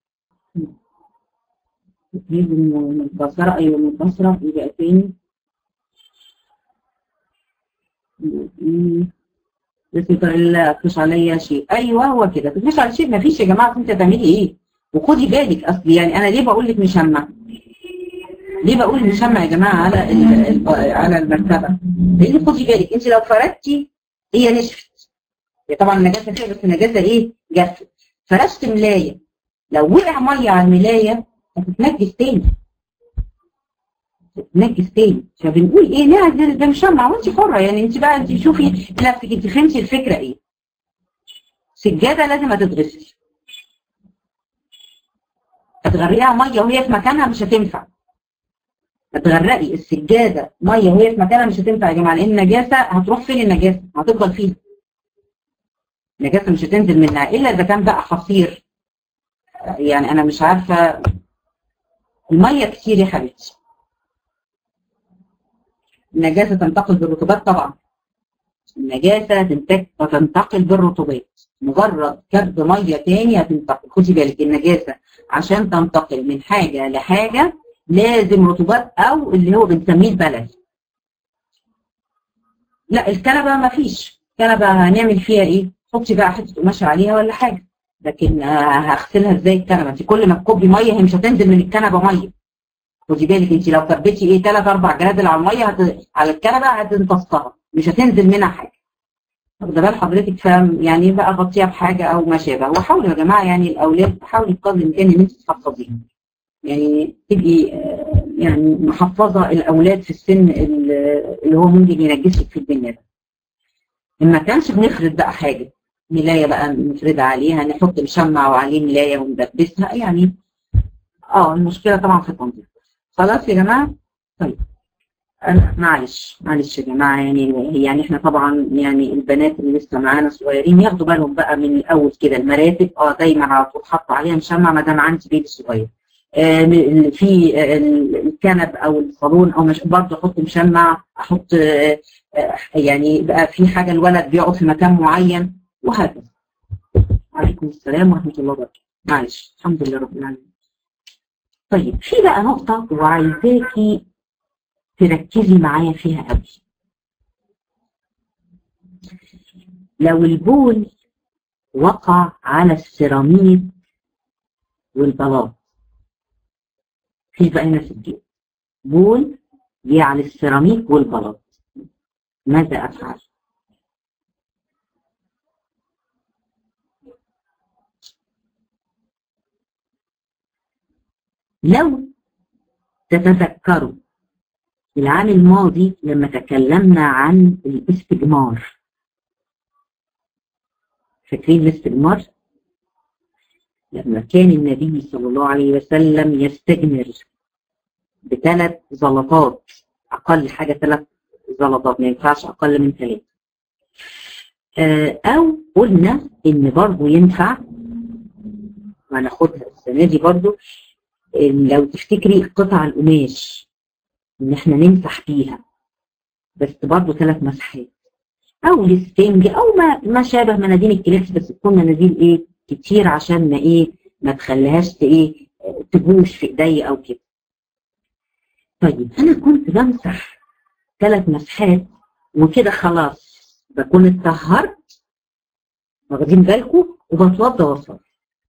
تجيب المنتصرة أيوة المنتصرة يبقى تاني بسم الله تفش عليا شيء أيوة هو كده تفش على شيء مفيش يا جماعة أنت تعملي إيه وخدي بالك أصل يعني أنا ليه بقول لك مشمع ليه بقول مشمع يا جماعة على على المرتبة لأن خدي بالك أنت لو فردتي هي نشفت هي طبعا النجاسة فيها بس النجاسة إيه جفت فرشت ملاية لو وقع ميه على الملايه هتتنجس تاني هتتنجس تاني فبنقول ايه نعزل بمشمع وانت حره يعني انت بقى انت شوفي نفسك انت فهمتي الفكره ايه سجاده لازم هتتغسل هتغرقيها ميه وهي في مكانها مش هتنفع هتغرقي السجاده ميه وهي في مكانها مش هتنفع يا جماعه لان النجاسه هتروح فين النجاسه؟ هتفضل فيها. النجاسه مش هتنزل منها الا اذا كان بقى حصير يعني انا مش عارفه الميه كتير يا حبيبتي. النجاسه تنتقل بالرطوبات طبعا. النجاسه تنتقل بالرطوبات. مجرد كب ميه تاني هتنتقل خدي بالك النجاسه عشان تنتقل من حاجه لحاجه لازم رطوبات او اللي هو بنسميه البلل لا الكنبه ما فيش كنبه هنعمل فيها ايه حطي بقى حته قماشه عليها ولا حاجه لكن هغسلها ازاي الكنبه انت كل ما تكبي ميه هي مش هتنزل من الكنبه ميه خدي بالك انت لو كبيتي ايه ثلاث اربع جرادل على الميه هت... على الكنبه هتمتصها مش هتنزل منها حاجه واخده بال حضرتك فاهم يعني بقى غطيها بحاجه او ما شابه وحاولوا يا جماعه يعني الاولاد حاولي بقدر الامكان ان انت تحفظيهم يعني تبقي يعني محفظة الأولاد في السن اللي هو ممكن ينجسك في الدنيا ده. ما كانش بنفرد بقى حاجة ملاية بقى نفردها عليها نحط مشمع وعليه ملاية وندبسها يعني اه المشكلة طبعا في التنظيف خلاص يا جماعة طيب أنا معلش معلش يا جماعة يعني يعني احنا طبعا يعني البنات اللي لسه معانا صغيرين ياخدوا بالهم بقى من الأول كده المراتب اه دايما على طول حاطة عليها مشمع ما دام عندي بيبي صغير في الكنب او الصالون او مش برضه احط مشمع احط يعني بقى في حاجه الولد بيقعد في مكان معين وهكذا. عليكم السلام ورحمه الله وبركاته. معلش الحمد لله رب العالمين. طيب في بقى نقطه وعايزاكي تركزي معايا فيها قوي. لو البول وقع على السيراميك والبلاط في بقى هنا سجاد بول جه على السيراميك والبلاط ماذا افعل؟ لو تتذكروا العام الماضي لما تكلمنا عن الاستجمار فاكرين الاستجمار؟ لما كان النبي صلى الله عليه وسلم يستجمر بثلاث زلطات اقل حاجه ثلاث زلطات ما ينفعش اقل من ثلاثه او قلنا ان برضه ينفع وهناخدها السنه دي برضه لو تفتكري قطع القماش ان احنا نمسح بيها بس برضه ثلاث مسحات او السفنج او ما ما شابه مناديل الكليبس بس تكون مناديل ايه كتير عشان ما ايه ما تخليهاش ايه تبوش في ايدي او كده طيب انا كنت بمسح ثلاث مسحات وكده خلاص بكون اتطهرت واخدين بالكم وبتوضى واصلي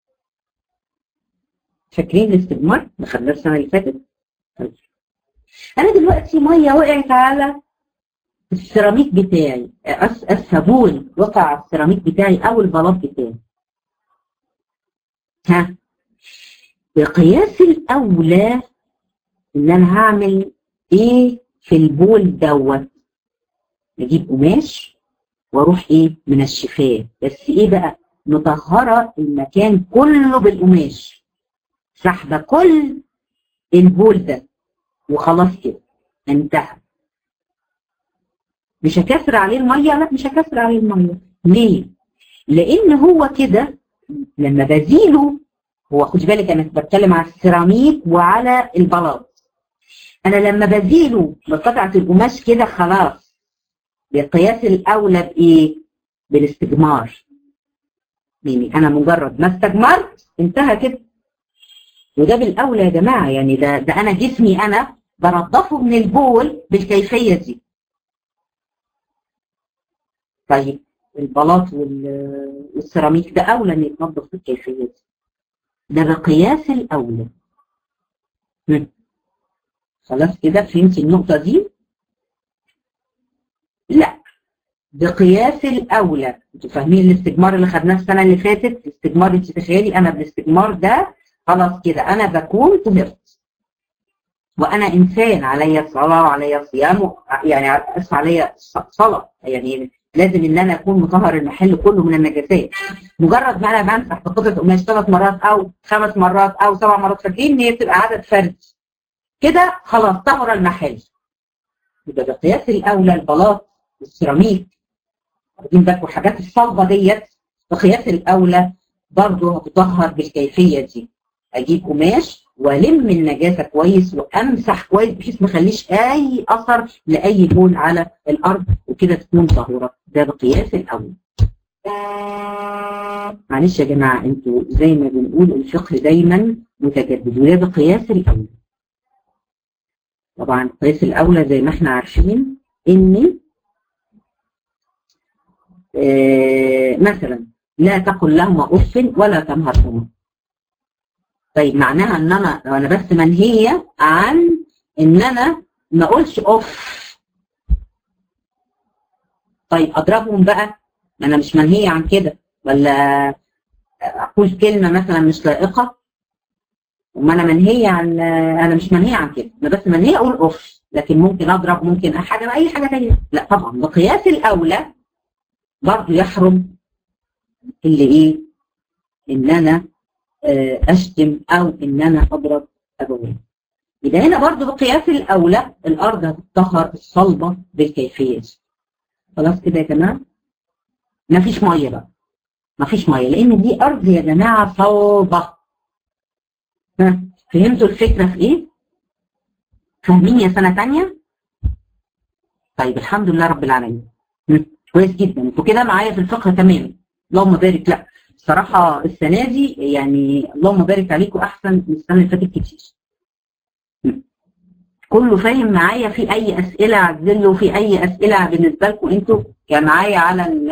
فاكرين الاستجمار اللي خدناه السنه اللي فاتت طيب انا دلوقتي ميه وقعت على السيراميك بتاعي الصابون وقع على السيراميك بتاعي او البلاط بتاعي ها بقياس الاولى ان انا هعمل ايه في البول دوت اجيب قماش واروح ايه من الشفاه بس ايه بقى مطهره المكان كله بالقماش سحبه كل البول ده وخلاص كده انتهى مش هكسر عليه الميه لا مش هكسر عليه الميه ليه لان هو كده لما بزيله هو خد بالك انا بتكلم على السيراميك وعلى البلاط انا لما بزيله بقطعه القماش كده خلاص بالقياس الاولى بايه بالاستجمار يعني انا مجرد ما استجمرت انتهى كده وده بالاولى يا جماعه يعني ده ده انا جسمي انا بنضفه من البول بالكيفيه دي طيب البلاط والسيراميك ده اولى ان يتنضف بالكيفيه دي ده بقياس الاولى خلاص كده فهمتي النقطه دي لا بقياس الاولى انتوا فاهمين الاستجمار اللي خدناه السنه اللي فاتت الاستجمار انت تخيلي انا بالاستجمار ده خلاص كده انا بكون طهرت وانا انسان عليا صلاه وعليا صيام يعني اسف عليا صلاه يعني لازم ان انا اكون مطهر المحل كله من النجاسات مجرد ما انا بمسح في قطعه قماش ثلاث مرات او خمس مرات او سبع مرات فاكرين ان هي بتبقى عدد فرد كده خلاص طهر المحل يبقى بقياس الاولى البلاط والسيراميك واخدين بالكم الحاجات الصلبه ديت بقياس الاولى برضه هتطهر بالكيفيه دي اجيب قماش والم النجاسه كويس وامسح كويس بحيث ما اخليش اي اثر لاي بول على الارض وكده تكون طهوره ده بقياس الاولى معلش يا جماعه انتوا زي ما بنقول الفقه دايما متجدد وده بقياس الاولى طبعا قياس الاولى زي ما احنا عارفين ان آه مثلا لا تقل لهما اف ولا تنهرهما طيب معناها ان انا انا بس منهيه عن ان انا ما اقولش اوف طيب اضربهم بقى ما انا مش منهيه عن كده ولا اقول كلمه مثلا مش لائقه وما انا منهيه عن انا مش منهيه عن كده انا بس منهيه اقول اوف لكن ممكن اضرب ممكن حاجه اي حاجه ثانيه لا طبعا بقياس الاولى برضه يحرم اللي ايه ان انا اشتم او ان انا اضرب ابوين يبقى هنا برضو بقياس الاولى الارض هتطهر الصلبه بالكيفيه دي خلاص كده يا جماعه مفيش ميه بقى مفيش ميه لان دي ارض يا جماعه صلبه ها فهمتوا الفكره في ايه فاهمين يا سنه ثانيه طيب الحمد لله رب العالمين كويس جدا انتوا كده معايا في الفقه تمام اللهم بارك لا صراحة السنة دي يعني اللهم بارك عليكم أحسن من السنة اللي فاتت كتير. كله فاهم معايا في أي أسئلة عزلوا في أي أسئلة بالنسبة لكم أنتوا يعني معايا على ال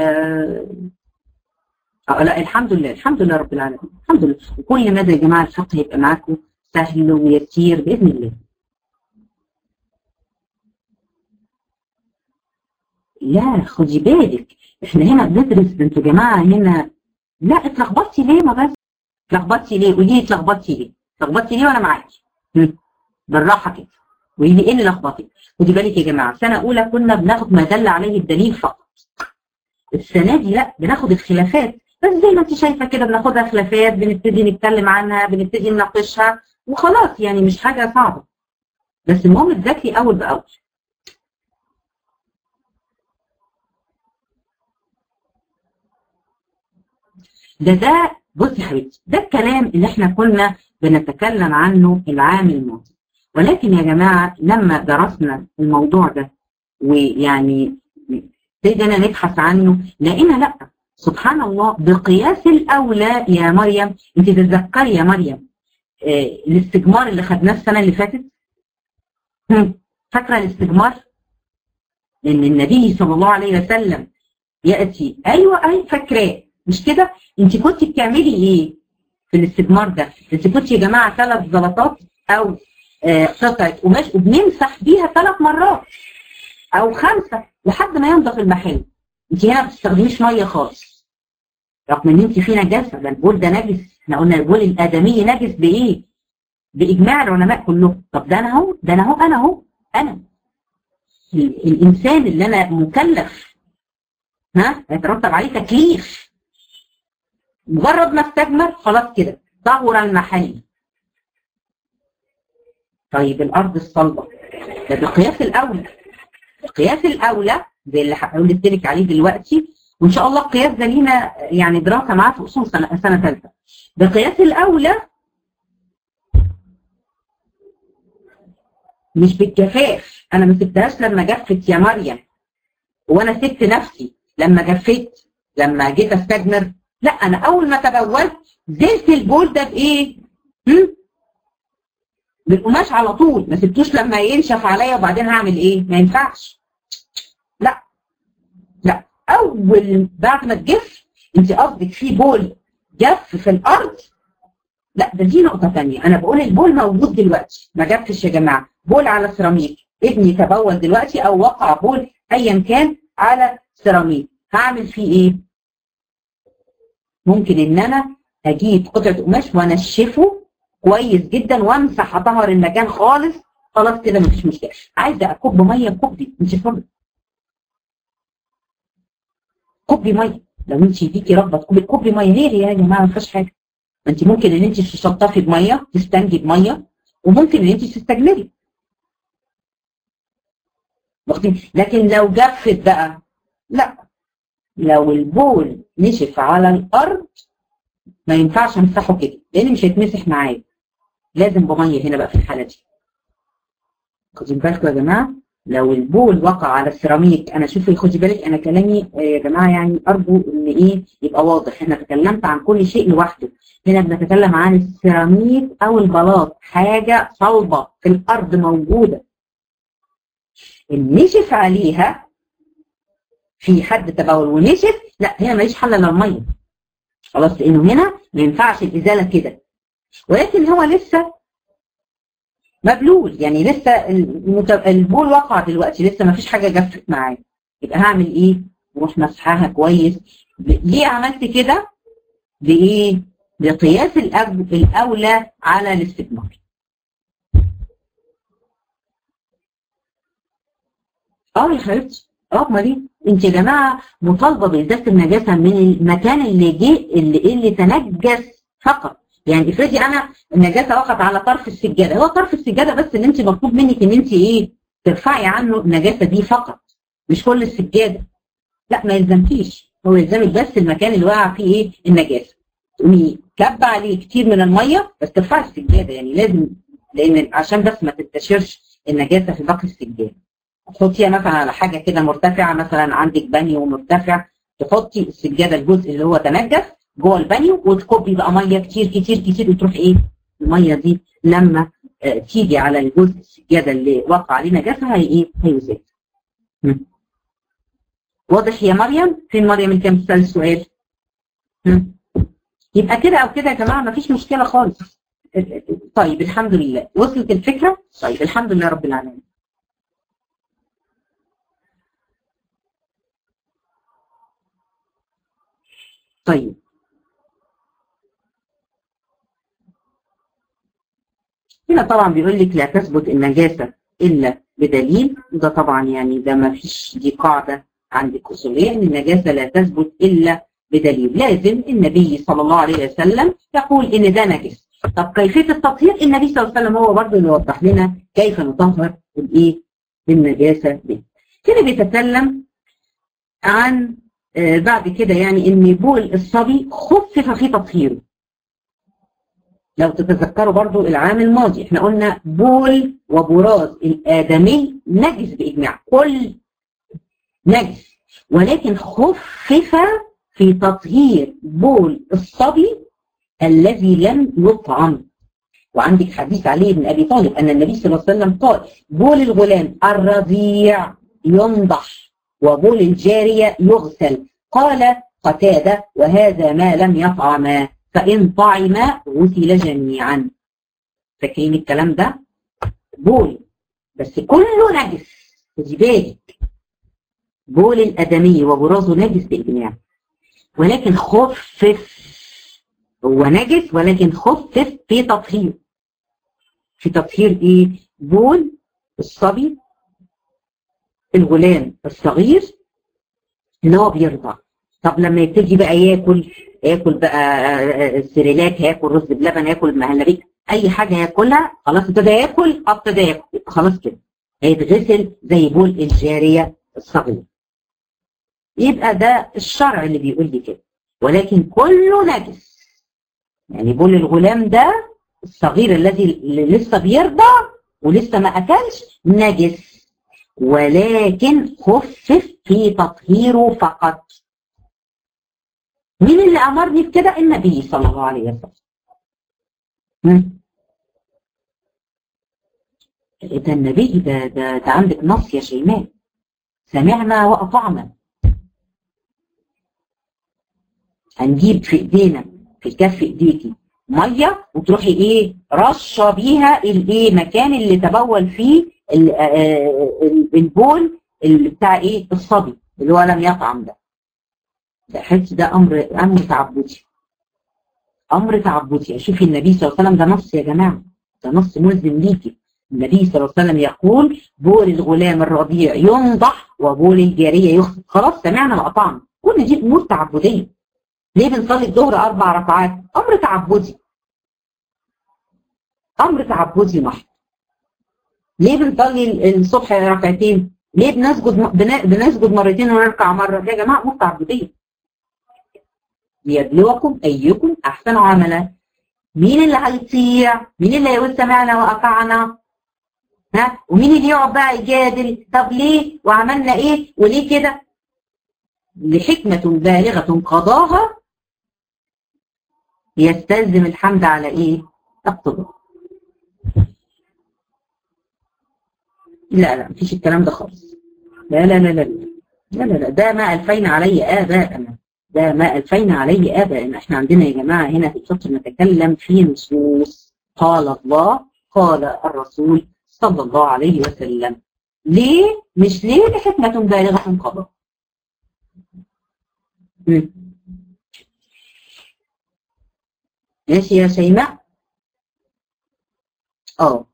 لا الحمد لله الحمد لله رب العالمين الحمد لله وكل مدى يا جماعة الفقه يبقى معاكم سهل ويسير بإذن الله. لا خدي بالك احنا هنا بندرس انتوا يا جماعه هنا لا اتلخبطتي ليه ما بس اتلخبطتي ليه قولي لي اتلخبطتي ليه اتلخبطتي ليه وانا معاكي بالراحه كده قولي لي ايه اللي لخبطك خدي بالك يا جماعه سنه اولى كنا بناخد ما دل عليه الدليل فقط السنه دي لا بناخد الخلافات بس زي ما انت شايفه كده بناخدها خلافات بنبتدي نتكلم عنها بنبتدي نناقشها وخلاص يعني مش حاجه صعبه بس المهم تذاكري اول باول ده ده بصي يا حبيبتي ده الكلام اللي احنا كنا بنتكلم عنه العام الماضي ولكن يا جماعه لما درسنا الموضوع ده ويعني ابتدينا نبحث عنه لقينا لا سبحان الله بقياس الاولى يا مريم انت تتذكري يا مريم اه الاستجمار اللي خدناه السنه اللي فاتت فاكره الاستجمار ان النبي صلى الله عليه وسلم ياتي ايوه اي فاكراه مش كده انت كنت بتعملي ايه في الاستثمار ده انت كنت يا جماعه ثلاث زلطات او آه قطعه قماش وبنمسح بيها ثلاث مرات او خمسه لحد ما ينضف المحل انت هنا ما بتستخدميش ميه خالص رغم ان انت في نجاسه ده البول ده نجس احنا قلنا البول الادمي نجس بايه؟ باجماع العلماء كلهم طب ده انا اهو ده انا اهو انا اهو انا الانسان اللي انا مكلف ها يترتب عليه تكليف مجرد ما استجمر خلاص كده طهر المحل طيب الارض الصلبه ده بقياس الاولى القياس الاولى زي اللي قلت لك عليه دلوقتي وان شاء الله القياس ده لينا يعني دراسه معاه في اصول سنه سنه ثالثه بقياس الاولى مش بالجفاف انا ما سبتهاش لما جفت يا مريم وانا سبت نفسي لما جفت لما جيت استجمر لا انا اول ما تبولت زلت البول ده بايه؟ بالقماش على طول ما سبتوش لما ينشف عليا وبعدين هعمل ايه؟ ما ينفعش. لا لا اول بعد ما تجف انت قصدك في بول جف في الارض لا ده دي نقطة ثانية أنا بقول البول موجود دلوقتي ما جفش يا جماعة بول على سيراميك ابني تبول دلوقتي أو وقع بول أيا كان على سيراميك هعمل فيه ايه ممكن ان انا اجيب قطعه قماش وانشفه كويس جدا وامسح اطهر المكان خالص خلاص كده مفيش مشكله عايزه اكب ميه كبي انت حره كبي ميه لو انت ليكي رغبه تكبي كبي ميه هي هي يا جماعه ما فيهاش حاجه ما انت ممكن ان انت تشطفي بميه تستنجي بميه وممكن ان انت تستجملي لكن لو جفت بقى لا لو البول نشف على الارض ما ينفعش امسحه كده لان مش هيتمسح معايا لازم بميه هنا بقى في الحاله دي خدوا بالكم يا جماعه لو البول وقع على السيراميك انا شوفي خدي بالك انا كلامي يا جماعه يعني ارجو ان ايه يبقى واضح انا تكلمت عن كل شيء لوحده هنا بنتكلم عن السيراميك او البلاط حاجه صلبه في الارض موجوده النشف عليها في حد تبول ونشف لا هنا ماليش حل الا الميه خلاص لانه هنا ما ينفعش الازاله كده ولكن هو لسه مبلول يعني لسه البول وقع دلوقتي لسه ما فيش حاجه جفت معاه يبقى هعمل ايه؟ نروح مسحها كويس ليه عملت كده؟ بايه؟ بقياس الاولى على الاستثمار اه يا حبيبتي اه امال انت يا جماعه مطالبه بازاله النجاسه من المكان اللي جه اللي اللي تنجس فقط يعني افرضي انا النجاسه وقعت على طرف السجاده هو طرف السجاده بس اللي انت مطلوب منك ان انت ايه ترفعي عنه النجاسه دي فقط مش كل السجاده لا ما يلزمكيش هو يلزمك بس المكان اللي وقع فيه ايه النجاسه تقومي كب عليه كتير من الميه بس ترفعي السجاده يعني لازم لان عشان بس ما تنتشرش النجاسه في باقي السجاده تحطيها مثلا على حاجه كده مرتفعه مثلا عندك بانيو مرتفع تحطي السجاده الجزء اللي هو تنجس جوه البانيو وتكبي بقى ميه كتير كتير كتير وتروح ايه الميه دي لما آه تيجي على الجزء السجاده اللي وقع عليه نجاسه هي ايه هيزيد واضح يا مريم فين مريم اللي كانت بتسال السؤال يبقى كده او كده يا جماعه ما فيش مشكله خالص طيب الحمد لله وصلت الفكره طيب الحمد لله رب العالمين طيب هنا طبعا بيقول لك لا تثبت النجاسة إلا بدليل ده طبعا يعني ده ما فيش دي قاعدة عندك أصولية إن النجاسة لا تثبت إلا بدليل لازم النبي صلى الله عليه وسلم يقول إن ده نجس طب كيفية التطهير النبي صلى الله عليه وسلم هو برضه اللي وضح لنا كيف نطهر الإيه النجاسة دي هنا بيتكلم عن آه بعد كده يعني ان بول الصبي خفف في تطهيره لو تتذكروا برضو العام الماضي احنا قلنا بول وبراز الآدمي نجس بإجماع كل نجس ولكن خفف في تطهير بول الصبي الذي لم يطعم وعندك حديث علي بن أبي طالب أن النبي صلى الله عليه وسلم قال بول الغلام الرضيع ينضح وبول الجارية يغسل قال قتادة وهذا ما لم يطعما فإن طعما غسل جميعا فاكرين الكلام ده بول بس كله نجس خدي بالك بول الآدمي وبرازه نجس بإجماع ولكن خفف هو نجس ولكن خفف في تطهير في تطهير ايه بول الصبي الغلام الصغير اللي هو بيرضع طب لما يبتدي بقى ياكل ياكل بقى سيريلاك هياكل رز بلبن ياكل مهلبيك اي حاجه ياكلها خلاص ابتدى ياكل ابتدى ياكل خلاص كده هيتغسل زي بول الجاريه الصغير يبقى ده الشرع اللي بيقول لي كده ولكن كله نجس يعني بول الغلام ده الصغير الذي لسه بيرضع ولسه ما اكلش نجس ولكن خفف في تطهيره فقط مين اللي امرني بكده النبي صلى الله عليه وسلم ده النبي ده, ده, ده عندك نص يا شيماء سمعنا واطعنا هنجيب في ايدينا في كف ايديكي ميه وتروحي ايه رشه بيها الايه مكان اللي تبول فيه البول اللي بتاع ايه الصبي اللي هو لم يطعم ده ده حس ده امر امر تعبدي امر تعبدي شوفي النبي صلى الله عليه وسلم ده نص يا جماعه ده نص ملزم ليكي النبي صلى الله عليه وسلم يقول بول الغلام الرضيع ينضح وبول الجاريه يخطب خلاص سمعنا وقطعنا كل دي امور تعبديه ليه بنصلي الظهر اربع ركعات امر تعبدي امر تعبدي محض ليه بنصلي الصبح ركعتين ليه بنسجد بنسجد مرتين ونركع مره يا جماعه امور تعبديه ليبلوكم ايكم احسن عملا مين اللي هيطيع مين اللي هيقول سمعنا واطعنا ها ومين اللي يقعد بقى يجادل طب ليه وعملنا ايه وليه كده لحكمة بالغة قضاها يستلزم الحمد على ايه القضاء لا لا مفيش الكلام ده خالص لا لا لا لا لا لا لا ده ما ألفين علي آباءنا ده ما ألفين عليه آباءنا احنا عندنا يا جماعة هنا في الفقه نتكلم في نصوص قال الله قال الرسول صلى الله عليه وسلم ليه؟ مش ليه لحكمة بالغة قضى ماشي يا شيماء اه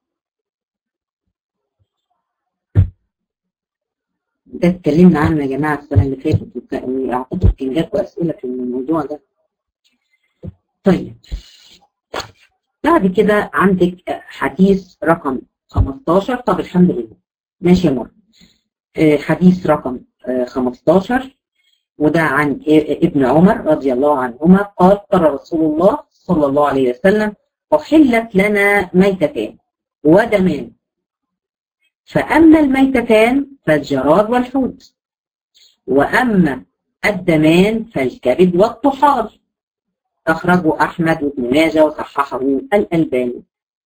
ده اتكلمنا عنه يا جماعة السنة اللي فاتت أعتقد كان جاتكم أسئلة في الموضوع ده طيب بعد كده عندك حديث رقم 15 طب الحمد لله ماشي يا مر حديث رقم 15 وده عن ابن عمر رضي الله عنهما قال قال رسول الله صلى الله عليه وسلم أحلت لنا ميتتان ودمان فأما الميتتان فالجراد والحوت وأما الدمان فالكبد والطحال أخرجه أحمد وابن ماجه وصححه الألباني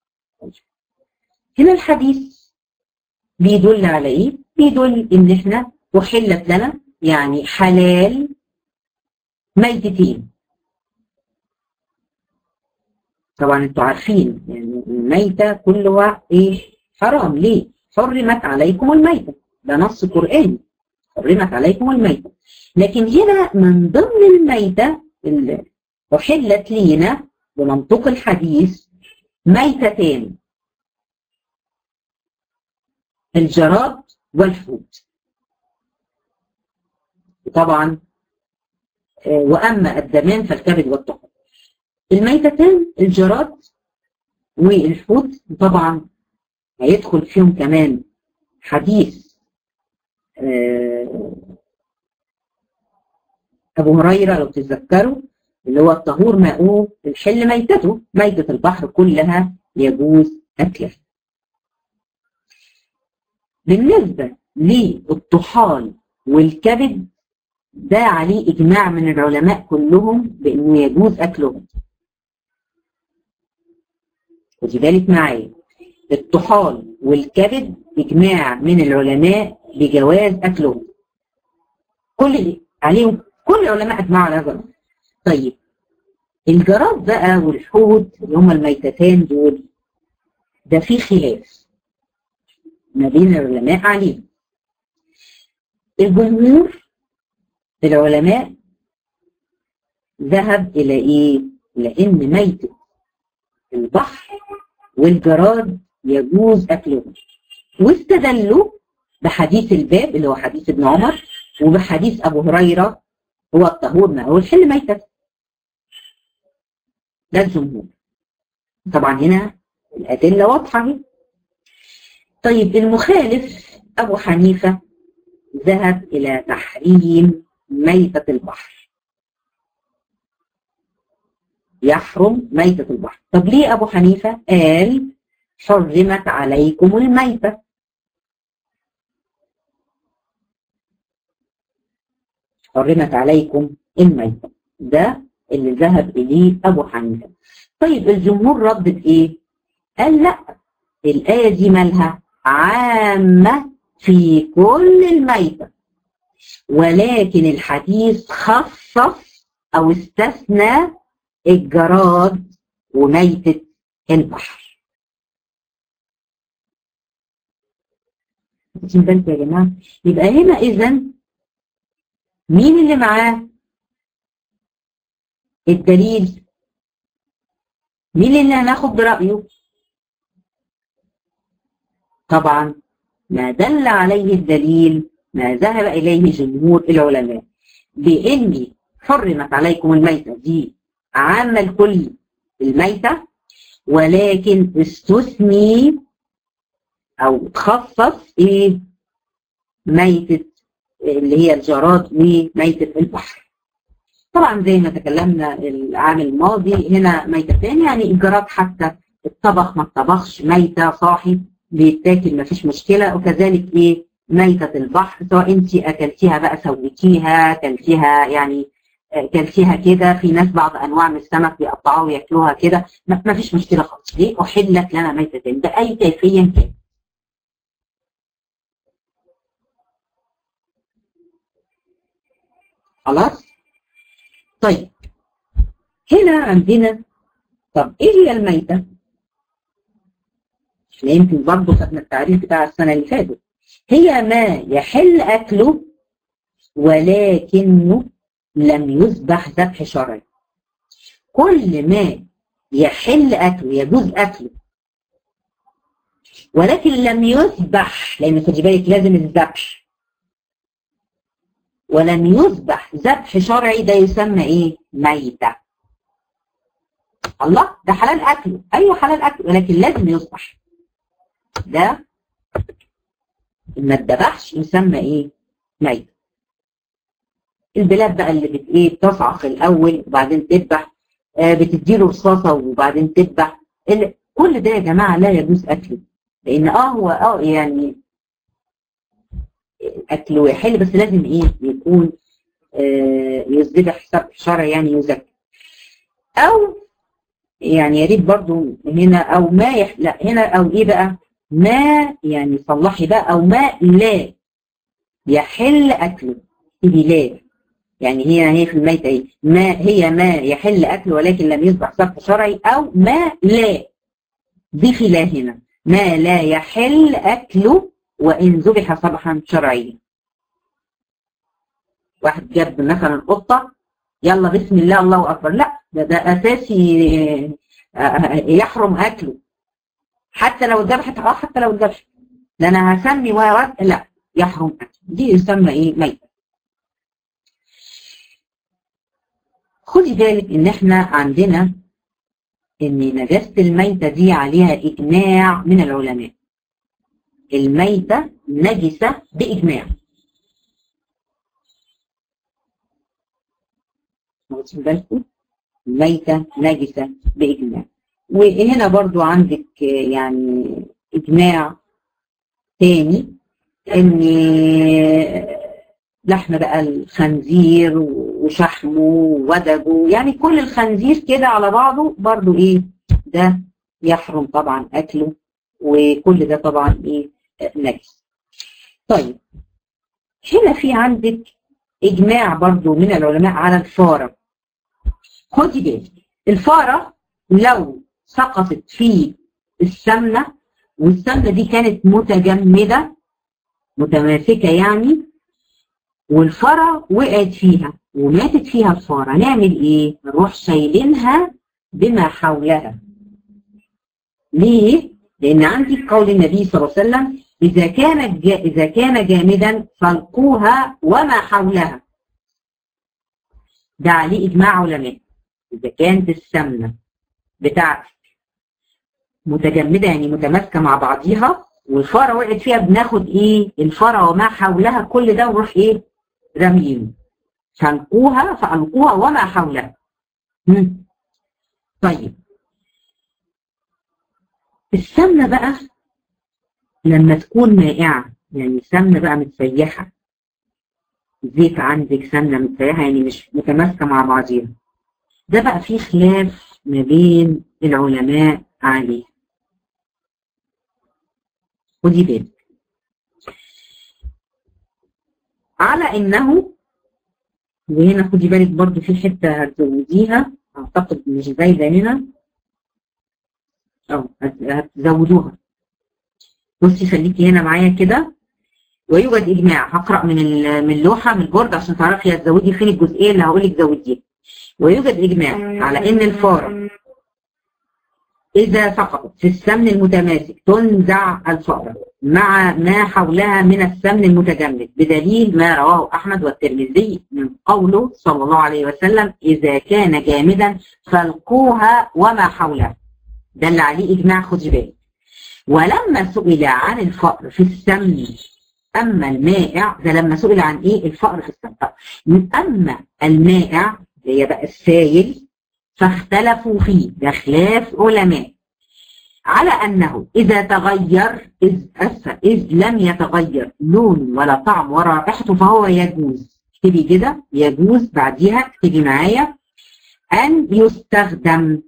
هنا الحديث بيدل على إيه؟ بيدل إن إحنا أحلت لنا يعني حلال ميتتين طبعا انتوا عارفين يعني الميتة كلها ايه حرام ليه حرمت عليكم الميتة ده نص قرآني حرمت عليكم الميتة لكن هنا من ضمن الميتة اللي أحلت لينا بمنطق الحديث ميتتان الجراد والحوت طبعا وأما الدمان فالكبد والطحال الميتتان الجراد والحوت طبعا هيدخل فيهم كمان حديث أبو هريرة لو تتذكروا اللي هو الطهور ماءه الحل ميتته ميتة البحر كلها يجوز أكلها بالنسبة للطحال والكبد ده عليه إجماع من العلماء كلهم بأنه يجوز أكلهم خدي بالك معايا الطحال والكبد إجماع من العلماء بجواز أكلهم كل عليهم كل العلماء أجمعوا على هذا طيب الجراد بقى والحوت اللي هما الميتتان دول ده في خلاف ما بين العلماء عليه الجمهور العلماء ذهب إلى إيه؟ لأن ميتة البحر والجراد يجوز أكلهم واستدلوا بحديث الباب اللي هو حديث ابن عمر وبحديث أبو هريرة هو الطهور ما هو الحل ميتة ده الجمهور طبعا هنا الأدلة واضحة طيب المخالف أبو حنيفة ذهب إلى تحريم ميتة البحر يحرم ميتة البحر طب ليه أبو حنيفة قال حرمت عليكم الميتة حرمت عليكم الميتة ده اللي ذهب إليه أبو حنيفة طيب الجمهور ردت إيه قال لا الآية دي مالها عامة في كل الميتة ولكن الحديث خصص أو استثنى الجراد وميتة البحر واخدين بالكم يا جماعة يبقى هنا إذا مين اللي معاه الدليل مين اللي هناخد برأيه طبعا ما دل عليه الدليل ما ذهب إليه جمهور العلماء بإن حرمت عليكم الميتة دي عامة الكل الميتة ولكن استثني أو تخصص إيه ميتة اللي هي الجراد وميتة البحر طبعا زي ما تكلمنا العام الماضي هنا ميتتان يعني الجراد حتى الطبخ ما اتطبخش ميتة صاحي بيتاكل ما فيش مشكلة وكذلك ايه ميتة البحر سواء انت اكلتيها بقى سويتيها اكلتيها يعني كلتيها كده في ناس بعض انواع من السمك بيقطعوها وياكلوها كده ما فيش مشكلة خالص ليه احلت لنا ميتتين بأي كيفية كان خلاص طيب هنا عندنا طب ايه هي الميتة احنا يمكن برضه خدنا التعريف بتاع السنة اللي فاتت هي ما يحل أكله ولكنه لم يذبح ذبح شرعي كل ما يحل أكله يجوز أكله ولكن لم يذبح لأن خدي بالك لازم الذبح ولم يذبح ذبح شرعي ده يسمى ايه؟ ميتة. الله ده حلال اكله، ايوه حلال اكله ولكن لازم يذبح. ده ما اتذبحش يسمى ايه؟ ميتة. البلاد بقى اللي بت ايه بتصعق الاول وبعدين تذبح آه بتديله رصاصه وبعدين تذبح كل ده يا جماعه لا يجوز اكله لان اه هو اه يعني اكله يحل بس لازم ايه يكون آه يذبح شرع يعني يزكى او يعني يا ريت برضو هنا او ما يح... لا هنا او ايه بقى ما يعني صلحي بقى او ما لا يحل اكله تيجي لا يعني هي هي في الميتة ايه ما هي ما يحل اكله ولكن لم يصبح ذبح شرعي او ما لا ضيفي لا هنا ما لا يحل اكله وإن ذبح صبحا شرعيا واحد جاب مثلا قطة يلا بسم الله الله أكبر لا ده, ده أساسي يحرم أكله حتى لو ذبحت أو حتى لو ذبحت ده أنا هسمي و لا يحرم أكله دي يسمى إيه ميتة خدي بالك إن إحنا عندنا إن نجاسة الميتة دي عليها إجماع من العلماء الميتة نجسة بإجماع واخدين بالكم الميتة نجسة بإجماع وهنا برضو عندك يعني إجماع تاني إن لحم بقى الخنزير وشحمه وودجه يعني كل الخنزير كده على بعضه برضو إيه ده يحرم طبعا أكله وكل ده طبعا إيه نجس طيب هنا في عندك اجماع برضو من العلماء على الفاره خدي بالك الفاره لو سقطت في السمنه والسمنه دي كانت متجمده متماسكه يعني والفاره وقعت فيها وماتت فيها الفاره نعمل ايه؟ نروح شايلينها بما حولها ليه؟ لأن عندي قول النبي صلى الله عليه وسلم إذا كان إذا كان جامدا فالقوها وما حولها. ده عليه إجماع علماء. إذا كانت السمنة بتاعتك متجمدة يعني متماسكة مع بعضيها والفارة وقعت فيها بناخد إيه؟ الفارة وما حولها كل ده ونروح إيه؟ رميين. فالقوها فألقوها وما حولها. مم. طيب السمنة بقى لما تكون مائعة يعني سمنة بقى متسيحة زيت عندك سمنة متسيحة يعني مش متماسكة مع بعضيها ده بقى فيه خلاف ما بين العلماء عليه خدي بالك على انه وهنا خدي بالك برضو في حته هتزوديها اعتقد مش زايده هنا اه هتزودوها بصي خليكي هنا معايا كده ويوجد اجماع هقرا من من اللوحه من البورد عشان تعرفي هتزودي فين الجزئيه اللي هقول لك زوديها ويوجد اجماع على ان الفاره اذا سقطت في السمن المتماسك تنزع الفاره مع ما حولها من السمن المتجمد بدليل ما رواه احمد والترمذي من قوله صلى الله عليه وسلم اذا كان جامدا فالقوها وما حولها دل عليه اجماع خدي بالك ولما سئل عن الفأر في السمن أما المائع ده لما سئل عن إيه الفأر في السمن أما المائع هي بقى السائل فاختلفوا فيه ده خلاف علماء على أنه إذا تغير إذ, إذ لم يتغير لون ولا طعم ولا رائحته فهو يجوز اكتبي كده يجوز بعديها اكتبي معايا أن يستخدم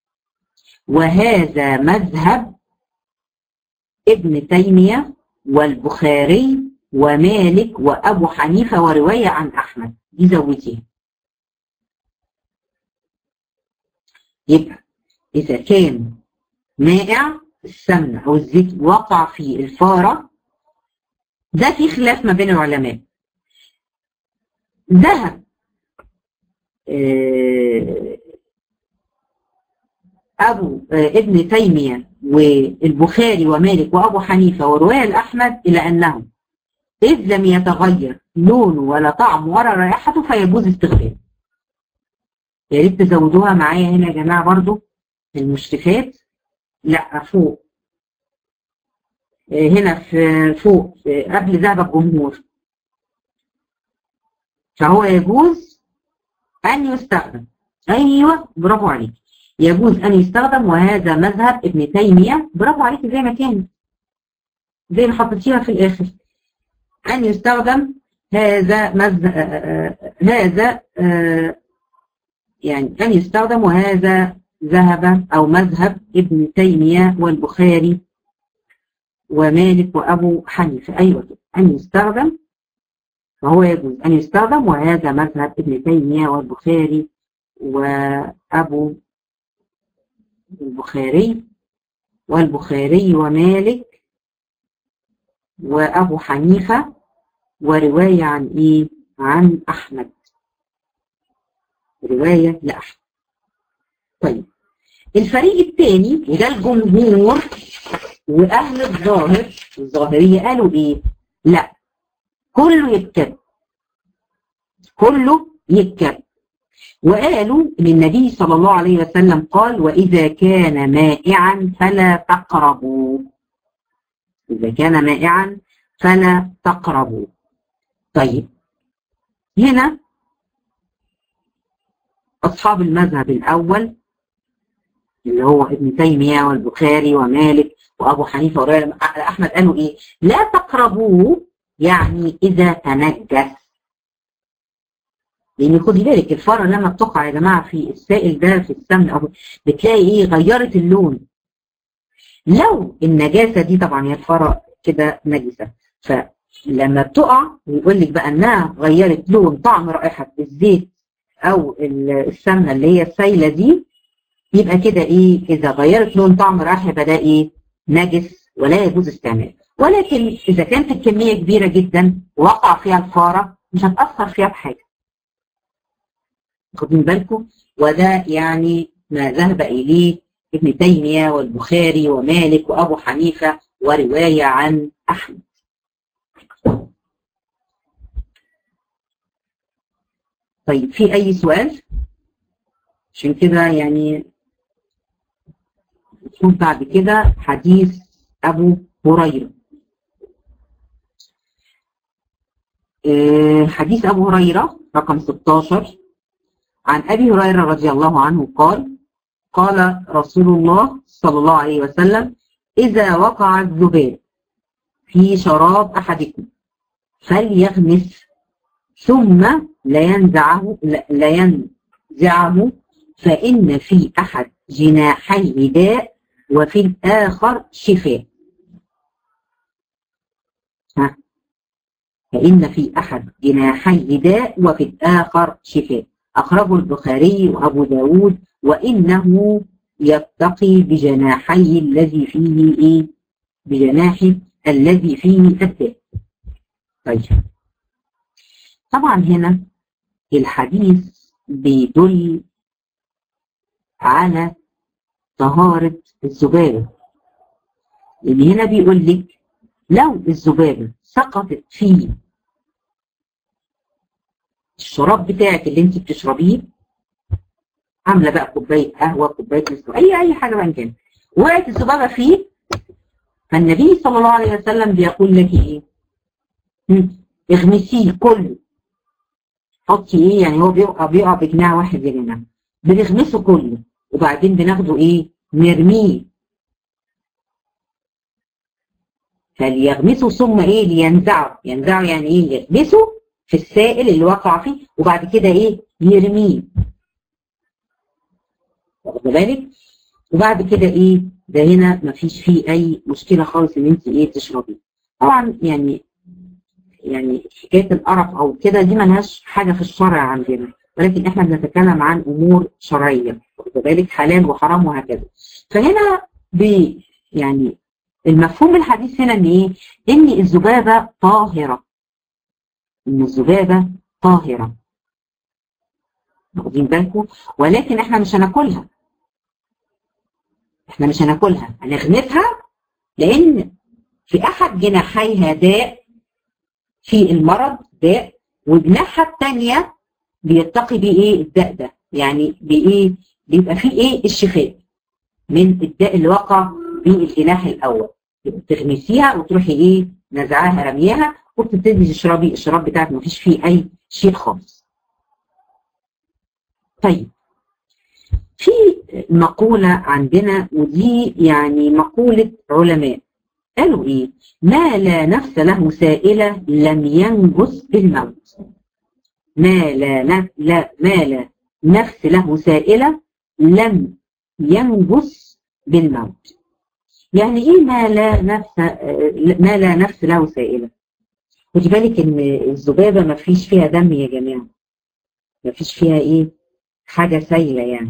وهذا مذهب ابن تيمية والبخاري ومالك وأبو حنيفة ورواية عن أحمد دي زوديها يبقى إذا كان مائع السمنة أو الزيت وقع في الفارة ده في خلاف ما بين العلماء ذهب أبو ابن تيمية والبخاري ومالك وأبو حنيفة ورواية الأحمد إلى أنه إذ لم يتغير لونه ولا طعم ولا رائحته فيجوز استخدامه يا ريت تزودوها معايا هنا يا جماعة برضو المشرفات لا فوق هنا في فوق قبل ذهب الجمهور فهو يجوز أن يستخدم أيوه برافو عليك يجوز أن يستخدم وهذا مذهب ابن تيمية برافو عليك زي ما كان زي ما حطيتيها في الآخر أن يستخدم هذا مذهب هذا يعني أن يستخدم وهذا ذهب أو مذهب ابن تيمية والبخاري ومالك وأبو حنيفة أيوة أن يستخدم فهو يجوز أن يستخدم وهذا مذهب ابن تيمية والبخاري وأبو البخاري والبخاري ومالك وأبو حنيفة ورواية عن إيه؟ عن أحمد رواية لأحمد طيب الفريق الثاني وده الجمهور وأهل الظاهر الظاهرية قالوا إيه؟ لا كله يتكب كله يتكب وقالوا ان النبي صلى الله عليه وسلم قال واذا كان مائعا فلا تقربوا اذا كان مائعا فلا تقربوا طيب هنا اصحاب المذهب الاول اللي هو ابن تيميه والبخاري ومالك وابو حنيفه واحمد قالوا ايه لا تقربوه يعني اذا تنجس لان خدي بالك الفاره لما بتقع يا جماعه في السائل ده في السمن او بتلاقي ايه غيرت اللون لو النجاسه دي طبعا هي الفاره كده نجسه فلما بتقع ويقول لك بقى انها غيرت لون طعم رائحه الزيت او السمنه اللي هي السايله دي يبقى كده ايه اذا غيرت لون طعم رائحه يبقى ده ايه نجس ولا يجوز استعماله ولكن اذا كانت الكميه كبيره جدا وقع فيها الفاره مش هتاثر فيها بحاجه واخدين بالكم وده يعني ما ذهب إليه ابن تيمية والبخاري ومالك وأبو حنيفة ورواية عن أحمد طيب في أي سؤال عشان كده يعني نشوف بعد كده حديث أبو هريرة حديث أبو هريرة رقم 16 عن أبي هريرة رضي الله عنه قال قال رسول الله صلى الله عليه وسلم إذا وقع الذباب في شراب أحدكم فليغمس ثم لا ينزعه لا ينزعه فإن في أحد جناحيه داء وفي الآخر شفاء ها فإن في أحد جناحيه داء وفي الآخر شفاء أخرجه البخاري وأبو داود وإنه يتقي بجناحي الذي فيه إيه؟ بجناحه الذي فيه الداء طيب طبعا هنا الحديث بيدل على طهارة الذبابة لأن هنا بيقول لك لو الذبابة سقطت في الشراب بتاعك اللي انت بتشربيه عامله بقى كوبايه قهوه كوبايه نسكافيه اي اي حاجه بقى كان وقعت الذبابه فيه فالنبي صلى الله عليه وسلم بيقول لك ايه؟ اغمسيه كله حطي ايه يعني هو بيقع بيقع بجناح واحد يا جماعه بنغمسه كله وبعدين بناخده ايه؟ نرميه فليغمسه ثم ايه؟ لينزعه ينزعه يعني ايه؟ يغمسه في السائل اللي وقع فيه وبعد كده ايه؟ يرميه واخد بالك؟ وبعد كده ايه؟ ده هنا مفيش فيه اي مشكله خالص ان انت ايه تشربيه. طبعا يعني يعني حكايه القرف او كده دي ملهاش حاجه في الشرع عندنا ولكن احنا بنتكلم عن امور شرعيه واخد بالك حلال وحرام وهكذا. فهنا ب يعني المفهوم الحديث هنا ان ايه؟ ان الذبابه طاهره. ان الذبابه طاهره. واخدين بالكم؟ ولكن احنا مش هناكلها. احنا مش هناكلها هنغمسها لان في احد جناحيها داء في المرض داء وجناحها الثانيه بيتقي بيه ايه الداء ده يعني بايه بيبقى فيه ايه الشفاء من الداء اللي وقع في الجناح الاول تغمسيها وتروحي ايه نزعاها رميها وبتبتدي تشربي الشراب بتاعك مفيش فيه اي شيء خالص طيب في مقولة عندنا ودي يعني مقولة علماء قالوا ايه ما لا نفس له سائلة لم ينجس بالموت ما لا, نف... لا ما لا نفس له سائلة لم ينجس بالموت يعني ايه ما لا نفس ما لا نفس له سائلة خدي بالك ان الذبابة ما فيش فيها دم يا جماعة ما فيش فيها ايه حاجة سايلة يعني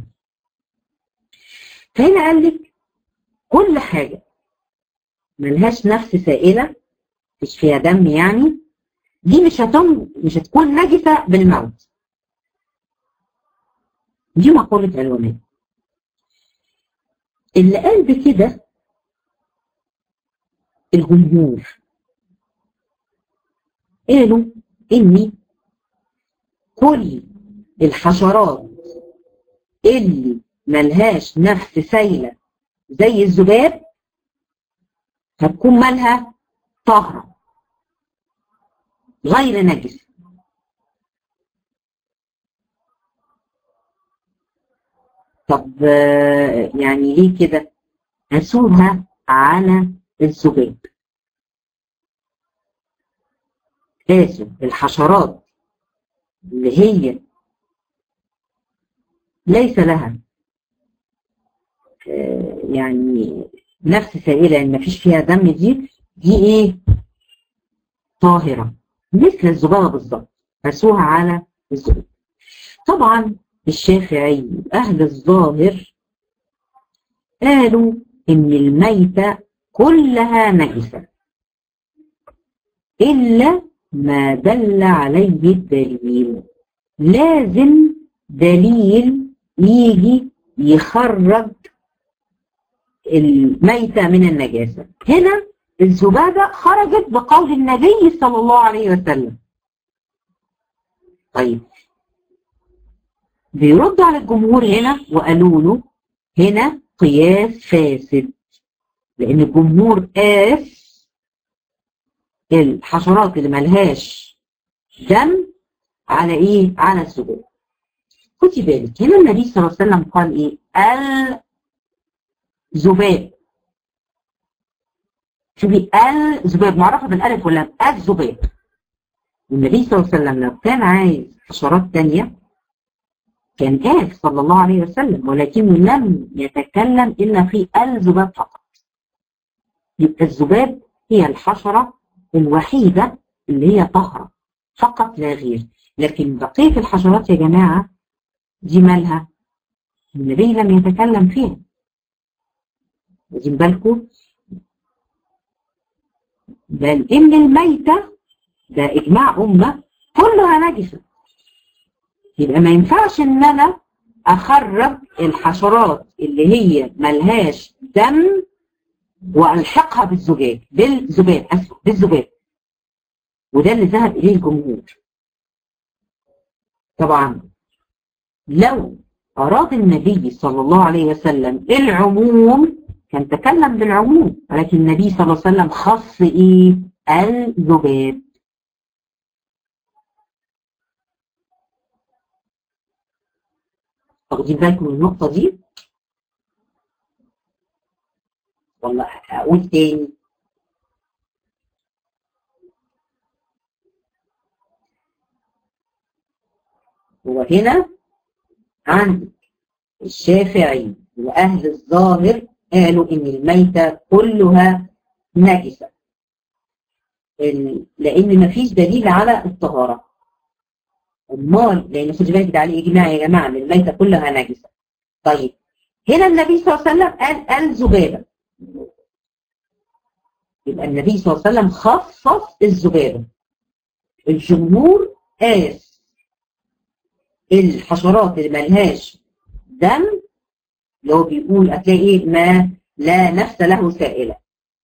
فهنا قال لك كل حاجة ملهاش نفس سائلة مش فيها دم يعني دي مش هتم مش هتكون نجسة بالموت دي مقولة علماء اللي قال بكده الجمهور قالوا ان كل الحشرات اللي ملهاش نفس سايلة زي الذباب هتكون مالها طاهرة غير نجس طب يعني ليه كده قاسوها على الذباب قاسوا الحشرات اللي هي ليس لها يعني نفس سائلة يعني مفيش فيها دم دي دي ايه طاهرة مثل الذبابة بالظبط قاسوها على الذباب طبعا الشافعي أهل الظاهر قالوا إن الميتة كلها نجسة إلا ما دل عليه الدليل لازم دليل يجي يخرج الميتة من النجاسة هنا الذبابة خرجت بقول النبي صلى الله عليه وسلم طيب بيرد على الجمهور هنا وقالوا له هنا قياس فاسد لأن الجمهور قاس الحشرات اللي ملهاش دم على ايه؟ على الذباب. خدي بالك هنا النبي صلى الله عليه وسلم قال ايه؟ الذباب. شوفي الذباب معرفه بالالف ولا الذباب. النبي صلى الله عليه وسلم لو كان عايز حشرات ثانيه كان قال صلى الله عليه وسلم ولكنه لم يتكلم الا في الذباب فقط. يبقى الذباب هي الحشره الوحيدة اللي هي طهرة فقط لا غير لكن بقية الحشرات يا جماعة دي مالها النبي لم يتكلم فيها واخدين بالكم بل إن الميتة ده اجماع امه كلها نجسه يبقى ما ينفعش ان انا اخرج الحشرات اللي هي ملهاش دم والحقها بالزجاج بالذباب اسف بالذباب وده اللي ذهب اليه الجمهور طبعا لو اراد النبي صلى الله عليه وسلم العموم كان تكلم بالعموم ولكن النبي صلى الله عليه وسلم خص ايه الذباب واخدين بالكم من النقطة دي ولا أقول تاني هو هنا عند الشافعي وأهل الظاهر قالوا إن الميتة كلها نجسة لأن مفيش دليل على الطهارة امال لان خدي بالك ده عليه اجماع يا جماعه ان الميته كلها نجسه طيب هنا النبي صلى الله عليه وسلم قال قال ذبابه يبقى النبي صلى الله عليه وسلم خصص الذبابه الجمهور قاس الحشرات اللي ملهاش دم اللي هو بيقول هتلاقي ايه ما لا نفس له سائله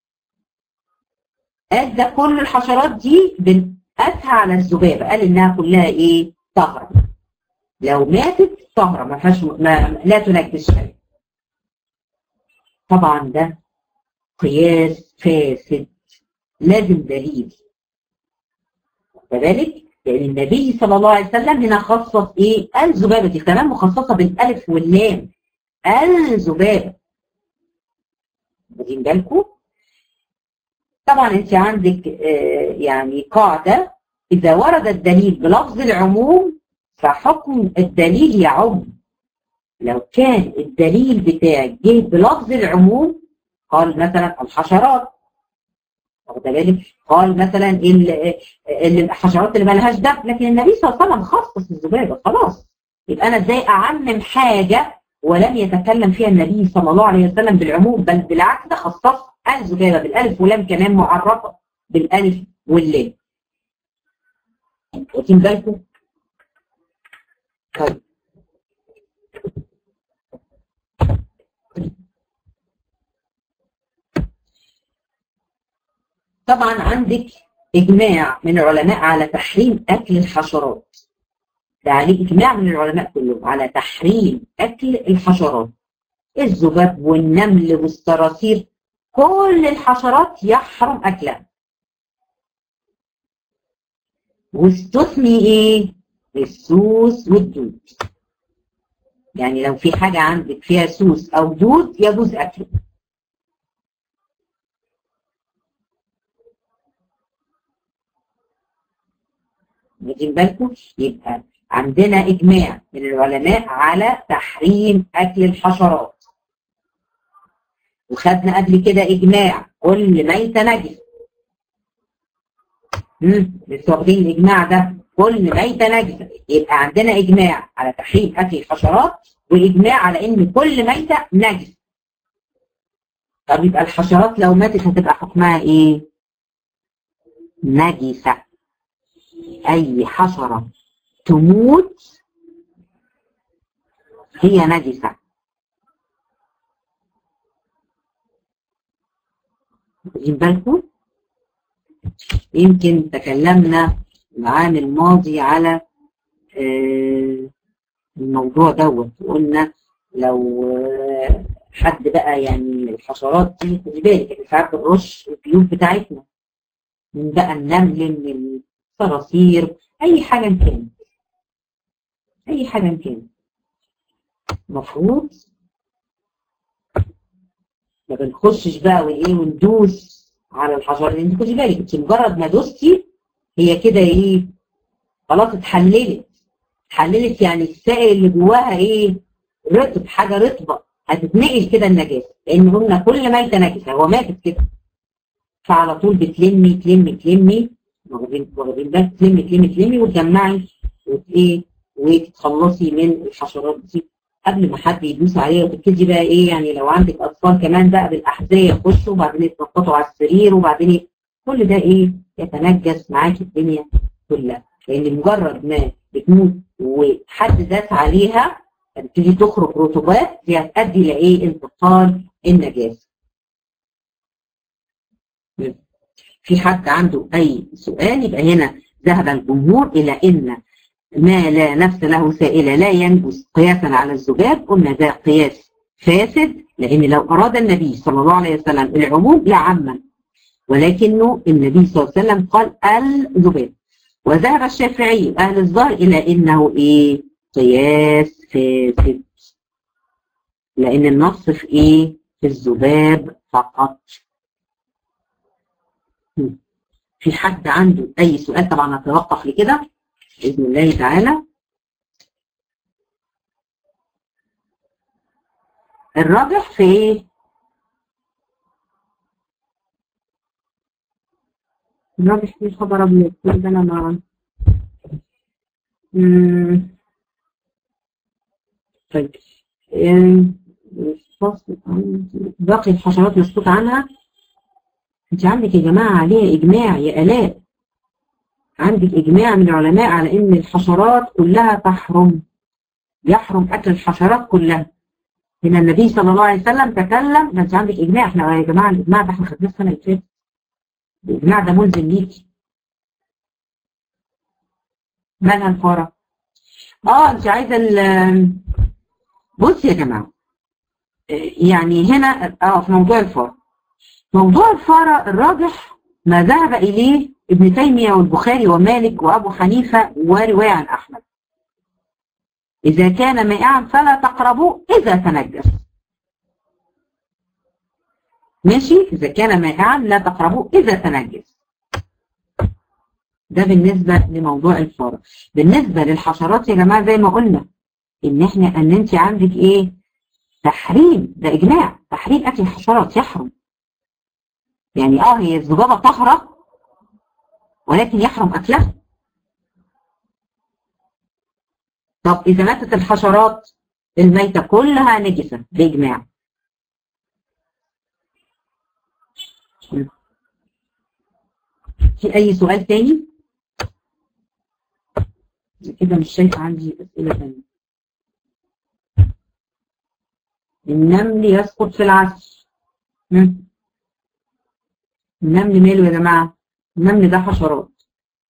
قال ده كل الحشرات دي قاسها على الذبابه قال انها كلها ايه طهره لو ماتت طهره ما فيهاش ما لا تنجس شيء طبعا ده قياس فاسد لازم دليل كذلك لان النبي صلى الله عليه وسلم هنا خصص ايه الذبابه دي كمان مخصصه بالالف واللام الذبابه واخدين بالكم طبعا انت عندك آه يعني قاعدة اذا ورد الدليل بلفظ العموم فحكم الدليل يعم لو كان الدليل بتاعك جه بلفظ العموم قال مثلا الحشرات واخد بالك قال مثلا الحشرات اللي مالهاش دم لكن النبي صلى الله عليه وسلم خصص الذبابه خلاص يبقى انا ازاي اعمم حاجه ولم يتكلم فيها النبي صلى الله عليه وسلم بالعموم بل بالعكس ده خصص الذبابه بالالف واللام كمان معرفه بالالف واللام واخدين بالكم؟ طيب طبعا عندك اجماع من العلماء على تحريم اكل الحشرات ده عليه اجماع من العلماء كلهم على تحريم اكل الحشرات الذباب والنمل والصراصير كل الحشرات يحرم اكلها واستثني ايه السوس والدود يعني لو في حاجة عندك فيها سوس او دود يجوز اكله واخدين بالكم يبقى عندنا اجماع من العلماء على تحريم اكل الحشرات وخدنا قبل كده اجماع كل ميتة نجس امم لسه واخدين الاجماع ده كل ميتة نجسة يبقى عندنا اجماع على تحريم اكل الحشرات واجماع على ان كل ميتة نجس طب يبقى الحشرات لو ماتت هتبقى حكمها ايه؟ نجسة اي حشرة تموت هي نجسة واخدين بالكم يمكن تكلمنا العام الماضي على الموضوع دوت وقلنا لو حد بقى يعني الحشرات دي خدي بالك احنا ساعات بنرش البيوت بتاعتنا من بقى النمل من الصراصير اي حاجه كانت اي حاجه كانت المفروض ما بنخشش بقى وايه وندوس على الحشرات انت خدي بالك انت مجرد ما دوستي هي كده ايه خلاص اتحللت اتحللت يعني السائل اللي جواها ايه رطب حاجه رطبه هتتنقل كده النجاسه لان قلنا كل ميته نجسه هو ماتت كده فعلى طول بتلمي تلمي تلمي واخدين واخدين بالك تلمي تلمي تلمي وتجمعي وايه وتتخلصي من الحشرات دي قبل ما حد يدوس عليها وتبتدي بقى ايه يعني لو عندك اطفال كمان بقى بالاحذيه يخشوا وبعدين يتنططوا على السرير وبعدين كل ده ايه يتنجس معاك الدنيا كلها لان مجرد ما بتموت وحد داس عليها تبتدي تخرج رطوبات دي هتؤدي لايه انتقال النجاسه في حد عنده اي سؤال يبقى هنا ذهب الجمهور الى ان ما لا نفس له سائله لا ينجس قياسا على الذباب قلنا ده قياس فاسد لان لو اراد النبي صلى الله عليه وسلم العموم لعمم ولكنه النبي صلى الله عليه وسلم قال الذباب وذهب الشافعي اهل الظاهر الى انه ايه قياس فاسد لان النص في ايه في الذباب فقط في حد عنده اي سؤال طبعا هتوقف لكده باذن الله تعالى الراجح في ايه الراجح في خبر ابيض ده انا ما طيب باقي الحشرات مسكوت عنها انت عندك يا جماعة عليها اجماع يا الاء عندك اجماع من العلماء على ان الحشرات كلها تحرم يحرم اكل الحشرات كلها هنا النبي صلى الله عليه وسلم تكلم ده انت عندك اجماع احنا يا جماعة الاجماع ده احنا خدناه السنة اللي فاتت الاجماع ده ملزم ليكي مالها الفارة اه انت عايزة بص يا جماعة يعني هنا اه في موضوع الفارة موضوع الفارة الراجح ما ذهب إليه ابن تيمية والبخاري ومالك وأبو حنيفة ورواية عن أحمد إذا كان مائعا فلا تقربوه إذا تنجس ماشي إذا كان مائعا لا تقربوه إذا تنجس ده بالنسبة لموضوع الفارة بالنسبة للحشرات يا جماعة زي ما قلنا إن إحنا أن أنت عندك إيه تحريم ده إجماع تحريم أكل الحشرات يحرم يعني اه هي الذبابة طهرة ولكن يحرم أكلها طب إذا ماتت الحشرات الميتة كلها نجسة بإجماع في أي سؤال تاني؟ كده مش شايفة عندي أسئلة تانية النمل يسقط في العسل النمل ماله يا جماعة النمل ده حشرات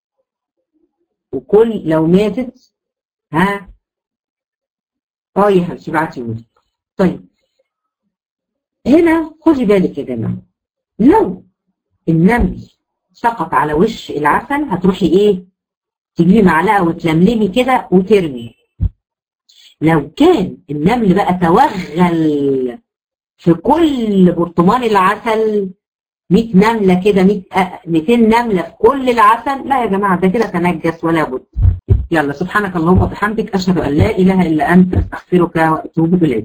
وكل لو ماتت ها اه يا حبيبتي ابعتي لي طيب هنا خدي بالك يا جماعة لو النمل سقط على وش العسل هتروحي ايه تجيبي معلقة وتلملمي كده وترمي لو كان النمل بقى توغل في كل برطمان العسل 100 نملة كده 100 200 نملة في كل العسل لا يا جماعة ده كده تنجس ولا بد يلا سبحانك اللهم وبحمدك أشهد أن لا إله إلا أنت أستغفرك وأتوب إليك